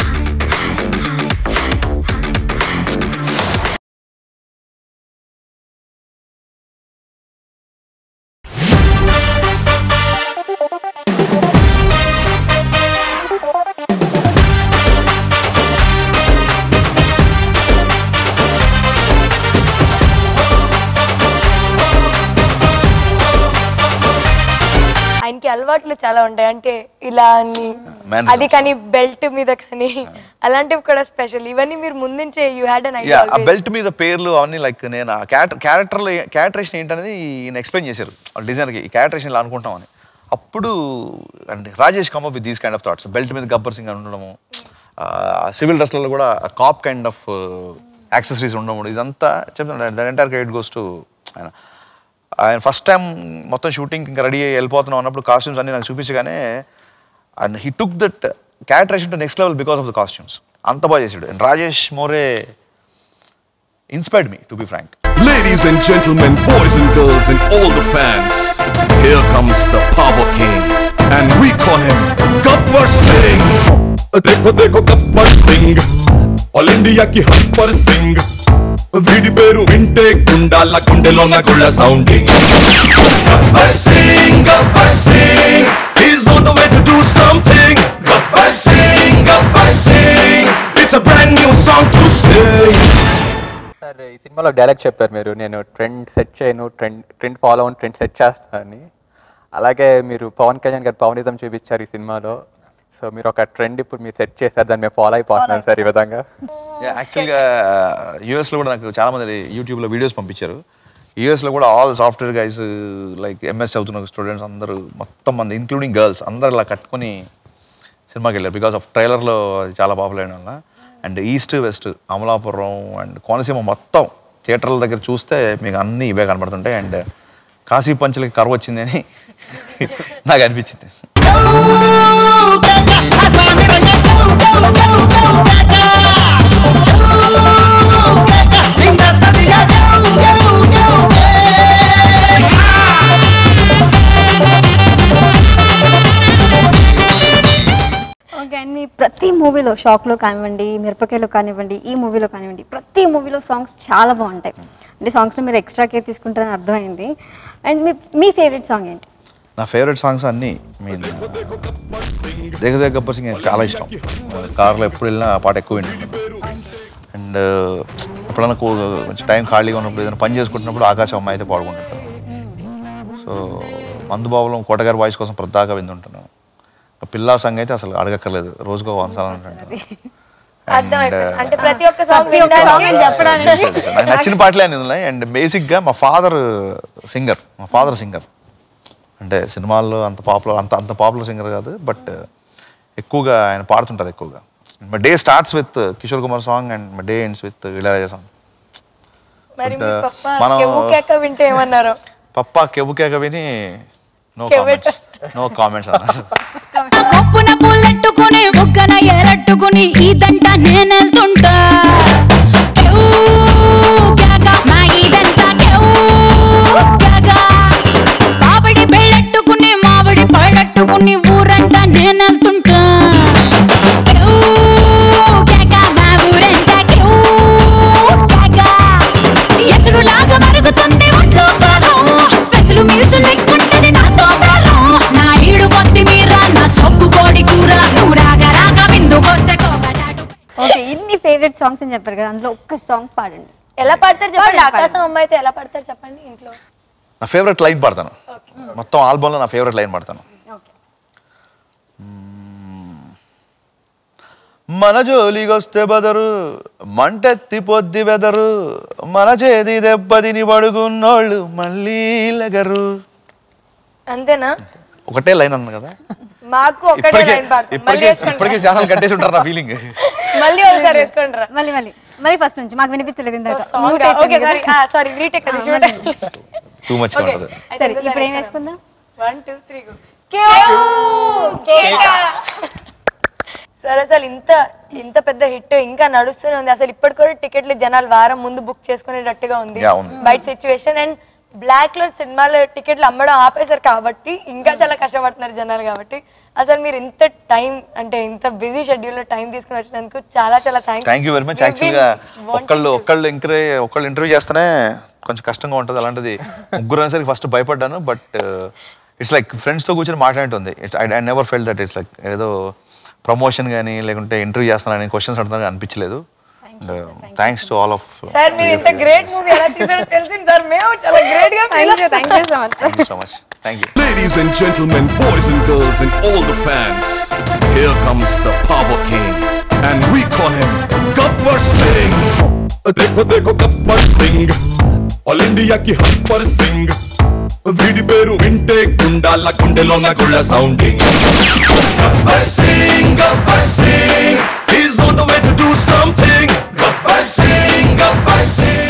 ఆయనకి అలవాట్లు చాలా ఉంటాయి అంటే ఇలా అని Mannerisms. అది కానీ బెల్ట్ మీద కానీ అలాంటివి కూడా స్పెషల్ ఇవన్నీ మీరు ముందుంచే you had an ya ah idea belt మీద పేర్లు అవన్నీ లైక్ నేను ఆ క్యారెక్టర్ క్యారెక్టర్లో క్యారెక్టరేషన్ ఏంటనేది ఈయన ఎక్స్ప్లెయిన్ చేశారు డిజైనర్కి ఈ క్యారెక్టరేషన్ ఇలా అనుకుంటామని అప్పుడు and Rajesh come up with these kind of thoughts belt మీద గబ్బర్ సింగ్ అని ఉండడము సివిల్ డ్రెస్లలో కూడా కాప్ కైండ్ ఆఫ్ యాక్సెసరీస్ ఉండడం ఇదంతా చెప్తాను that entire credit goes to ఆయన ఆయన ఫస్ట్ టైం మొత్తం షూటింగ్ ఇంకా రెడీ అయ్యి వెళ్ళిపోతున్నాం అన్నప్పుడు కాస్ట్యూమ్స్ అన్ని నాకు చూపించగానే and he took that characterisation to next level because of the costumes అంత బాగా చేసాడు and Rajesh More inspired me to be frank Ladies and gentlemen, boys and girls, and all the fans, here comes the Power King, and we call him Gabbar Singh. देखो देखो Gabbar Singh all ఇండియాకి హబ్బర్ సింగ్ వీడి పేరు వింటే గుండాల గుండెలోన గుళ్ళ sounding Gabbar Singh Gabbar Singh he's on the way to do something Gabbar Singh Gabbar Singh it's a brand new song to sing sir ఈ సినిమాలో డైలాగ్ చెప్పారు మీరు నేను ట్రెండ్ సెట్ చేయను ట్రెండ్ ట్రెండ్ ఫాలో అవును ట్రెండ్ సెట్ చేస్తానని అలాగే మీరు పవన్ కళ్యాణ్ గారు పవనిజం చూపించారు ఈ సినిమాలో సో మీరు ఒక ట్రెండ్ ఇప్పుడు మీరు సెట్ చేశారు దాన్ని మేము ఫాలో అయిపోతున్నాం సార్ ఈ విధంగా యాక్చువల్గా యూఎస్లో కూడా నాకు చాలా మంది యూట్యూబ్లో వీడియోస్ పంపించారు యూఎస్లో కూడా all software guys like MS చదువుతున్న స్టూడెంట్స్ అందరూ మొత్తం మంది ఇంక్లూడింగ్ గర్ల్స్ అందరు ఇలా కట్టుకొని సినిమాకి వెళ్ళారు బికాస్ ఆఫ్ ట్రైలర్లో అది చాలా పాపులర్ అయిన వల్ల and east west Amalapuram and Konaseema మొత్తం థియేటర్ల దగ్గర చూస్తే మీకు అన్నీ ఇవే కనబడుతుంటాయి అండ్ కాశీ పంచులకి కరువు వచ్చింది అని నాకు అనిపించింది ఓకే అండ్ మీ ప్రతి మూవీలో షాక్లో కానివ్వండి మిరపకాయలో కానివ్వండి ఈ మూవీలో కానివ్వండి ప్రతి మూవీలో సాంగ్స్ చాలా బాగుంటాయి అంటే సాంగ్స్లో మీరు ఎక్స్ట్రా కేర్ తీసుకుంటారని అర్థమైంది అండ్ మీ మీ ఫేవరెట్ సాంగ్ ఏంటి నా ఫేవరెట్ సాంగ్స్ అన్నీ మీన్ దేగ దేగ గబ్బర్ సింగ్ నాకు చాలా ఇష్టం కార్లో ఎప్పుడు వెళ్ళినా ఆ పాట ఎక్కువ వింటుంటాను అండ్ ఎప్పుడైనా కూ- కొంచెం టైం ఖాళీగా ఉన్నప్పుడు ఏదైనా పని చేసుకుంటున్నప్పుడు ఆకాశం అమ్మాయి అయితే పాడుకుంటుంటాను సో మందుబాబులో కోటగారి వాయిస్ కోసం ప్రద్దాగా వింటుంటాను పిల్లా సాంగ్ అయితే అసలు అడగక్కర్లేదు రోజుకో వంద సార్లు అంటుంటాను అర్థమైపోయింది అంటే ప్రతి ఒక్క సాంగ్ ప్రతి ఒక్క song అని చెప్పడానికి నాకు నచ్చిన పాటలే అని ఉన్నాయి అండ్ బేసిక్గా మా ఫాదర్ సింగర్ మా ఫాదర్ సింగర్ అంటే సినిమాల్లో అంత పాపులర్ అంత అంత పాపులర్ సింగర్ కాదు బట్ ఎక్కువగా ఆయన పాడుతుంటారు ఎక్కువగా my day starts with Kishore Kumar song and my day ends with Ilaiyaraaja song మరి మీ But, పప్ప మనం- కెవ్వు కేక వింటే ఏమన్నారు పప్పా కెవ్వుకేక విని నో కెవ్వెట్. కామెంట్స్ నో కామెంట్స్ అన్నారు కొప్పున పూలెట్టుకుని బుగ్గన ఎరట్టుకుని ఇదంట నేనెళ్తుంటా కేవ్ కేక, మా ఇదంతా కేవ్ కేక. మామిడి పెళ్ళెట్టుకుని మామిడి పళ్ళెట్టుకుని ఊరంట నేనెళ్తుంటా కేవ్ కేక, మా ఊరంతా కేవ్ కేక. ఎసురులాగా మరుగుతుంది ఒంట్లో బలం స్పెషల్ మీల్స్ లెక్కుంటది నాతో బలం నా ఈడు కొత్తిమీర నా సొప్పు కోడి కూర నువ్వు రాగా రాగా విందుకొస్తే కోకటాటు ఓకే ఇన్ని ఫేవరెట్ సాంగ్స్ అని చెప్పారు కదా అందులో ఒక్క సాంగ్ పాడండి ఎలా పాడతారు చెప్పండి పాడండి, ఆకాశం అమ్మాయి అయితే ఎలా పాడతారు చెప్పండి ఇంట్లో నా ఫేవరెట్ లైన్ పాడతాను మొత్తం ఆల్బమ్లో నా ఫేవరెట్ లైన్ పాడతాను ఓకే మన జోలిగొస్తే బదరు మంటెత్తి పొద్ది బెదరు మన చేది దెబ్బతిని పడుకున్నోళ్ళు మళ్ళీ లెగరు అంతేనా ఒకటే లైన్ అన్న కదా మాకు ఒకటే ఇప్పటికే లైన్ పాడతాం మళ్ళీ ఇప్పటికే వేసుకోండి ఇప్పటికే ఛానల్ కట్టేసి ఉంటారు నా ఫీలింగ్ మళ్ళీ ఒకసారి వేసుకోండి రా మళ్ళీ మళ్ళీ మళ్ళీ ఫస్ట్ నుంచి మాకు వినిపించలేదు ఇందాక సాంగ్ Mute అయిపోయింది ఓకే సారీ కదా. సారీ రీటేక్ ఆ, మళ్ళీ. టూ మచ్ ఓకే ఉంటుంది సరే ఇప్పుడు ఏం వేసుకుందాం వన్ టూ త్రీ సరే అసలు ఇంత ఇంత పెద్ద హిట్ ఇంకా నడుస్తూనే ఉంది అసలు ఇప్పటి కూడా టికెట్లు జనాలు వారం ముందు బుక్ చేసుకునేటట్టుగా ఉంది Yeah, ఉంది. బయట సిచ్యువేషన్ అండ్ బ్లాక్ లో సినిమాలో టికెట్లు అమ్మడం ఆపేశారు కాబట్టి ఇంకా చాలా కష్టపడుతున్నారు జనాలు కాబట్టి అసలు మీరు ఇంత టైం అంటే ఇంత బిజీ షెడ్యూల్ లో టైం తీసుకుని వచ్చినందుకు చాలా చాలా thanks thank you very much యాక్చువల్గా ఒక్కళ్ళు ఒక్కళ్ళు ఇంటర్వ్యూ ఒక్కళ్ళు ఇంటర్వ్యూ చేస్తేనే కొంచెం కష్టంగా ఉంటుంది అలాంటిది ముగ్గురు అనేసరికి ఫస్ట్ భయపడ్డాను బట్ ఇట్స్ లైక్ ఫ్రెండ్స్తో కూర్చొని మాట్లాడుతుంది I never felt that it's like ఏదో ప్రమోషన్ కానీ లేకుంటే ఇంటర్వ్యూ చేస్తున్నానని క్వశ్చన్స్ అడుగుతానని అనిపించలేదు thanks to all of sir మీరు ఇంత గ్రేట్ మూవీ ఎలా తీసారో తెలిసింది సార్ మేము చాలా గ్రేట్ గా feel thank you so much thank you so much thank you Ladies and gentlemen, boys and girls, and all the fans, here comes the Power King, and we call him Gabbar Singh. देखो देखो Gabbar Singh all ఇండియాకి హబ్బర్ సింగ్ వీడి పేరు వింటే గుండాల గుండెలోన గుళ్ళ sounding Gabbar Singh Gabbar Singh he's on the way to do something Gabbar Singh Gabbar Singh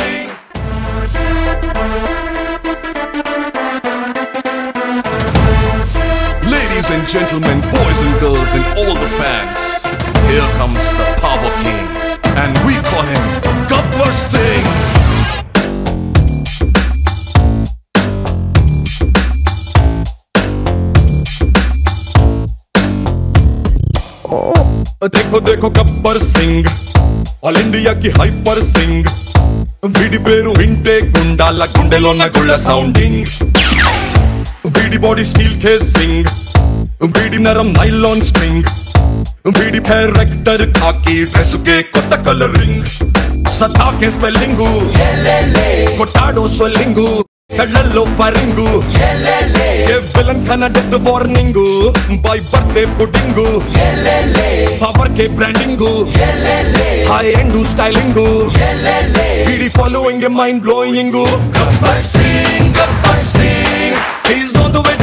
Ladies and gentlemen, boys and girls, and all the fans, here comes the Power King, and we call him Gabbar Singh. देखो देखो गब्बर సింగ్ ఆల్ ఇండియాకి హైపర్ సింగ్ వీడి పేరు వింటే గుండాల గుండెలోన గుళ్ళ sounding వీడి బాడీ స్టీల్ కేసింగ్ వీడి నరం నైలాన్ స్ట్రింగ్ వీడి పేర్ రెక్టర్ కాకి డ్రెస్ కే కొత్త కలరింగ్ సతా కే స్పెల్లింగ్ కొట్టాడో స్వెల్లింగ్ కళ్ళల్లో ఫరింగు ఏ విలన్ కన death warning by birthday pudding power కే బ్రాండింగ్ హై ఎండ్ స్టైలింగ్ వీడి following mind blowing Gabbar Singh Gabbar Singh He's on the way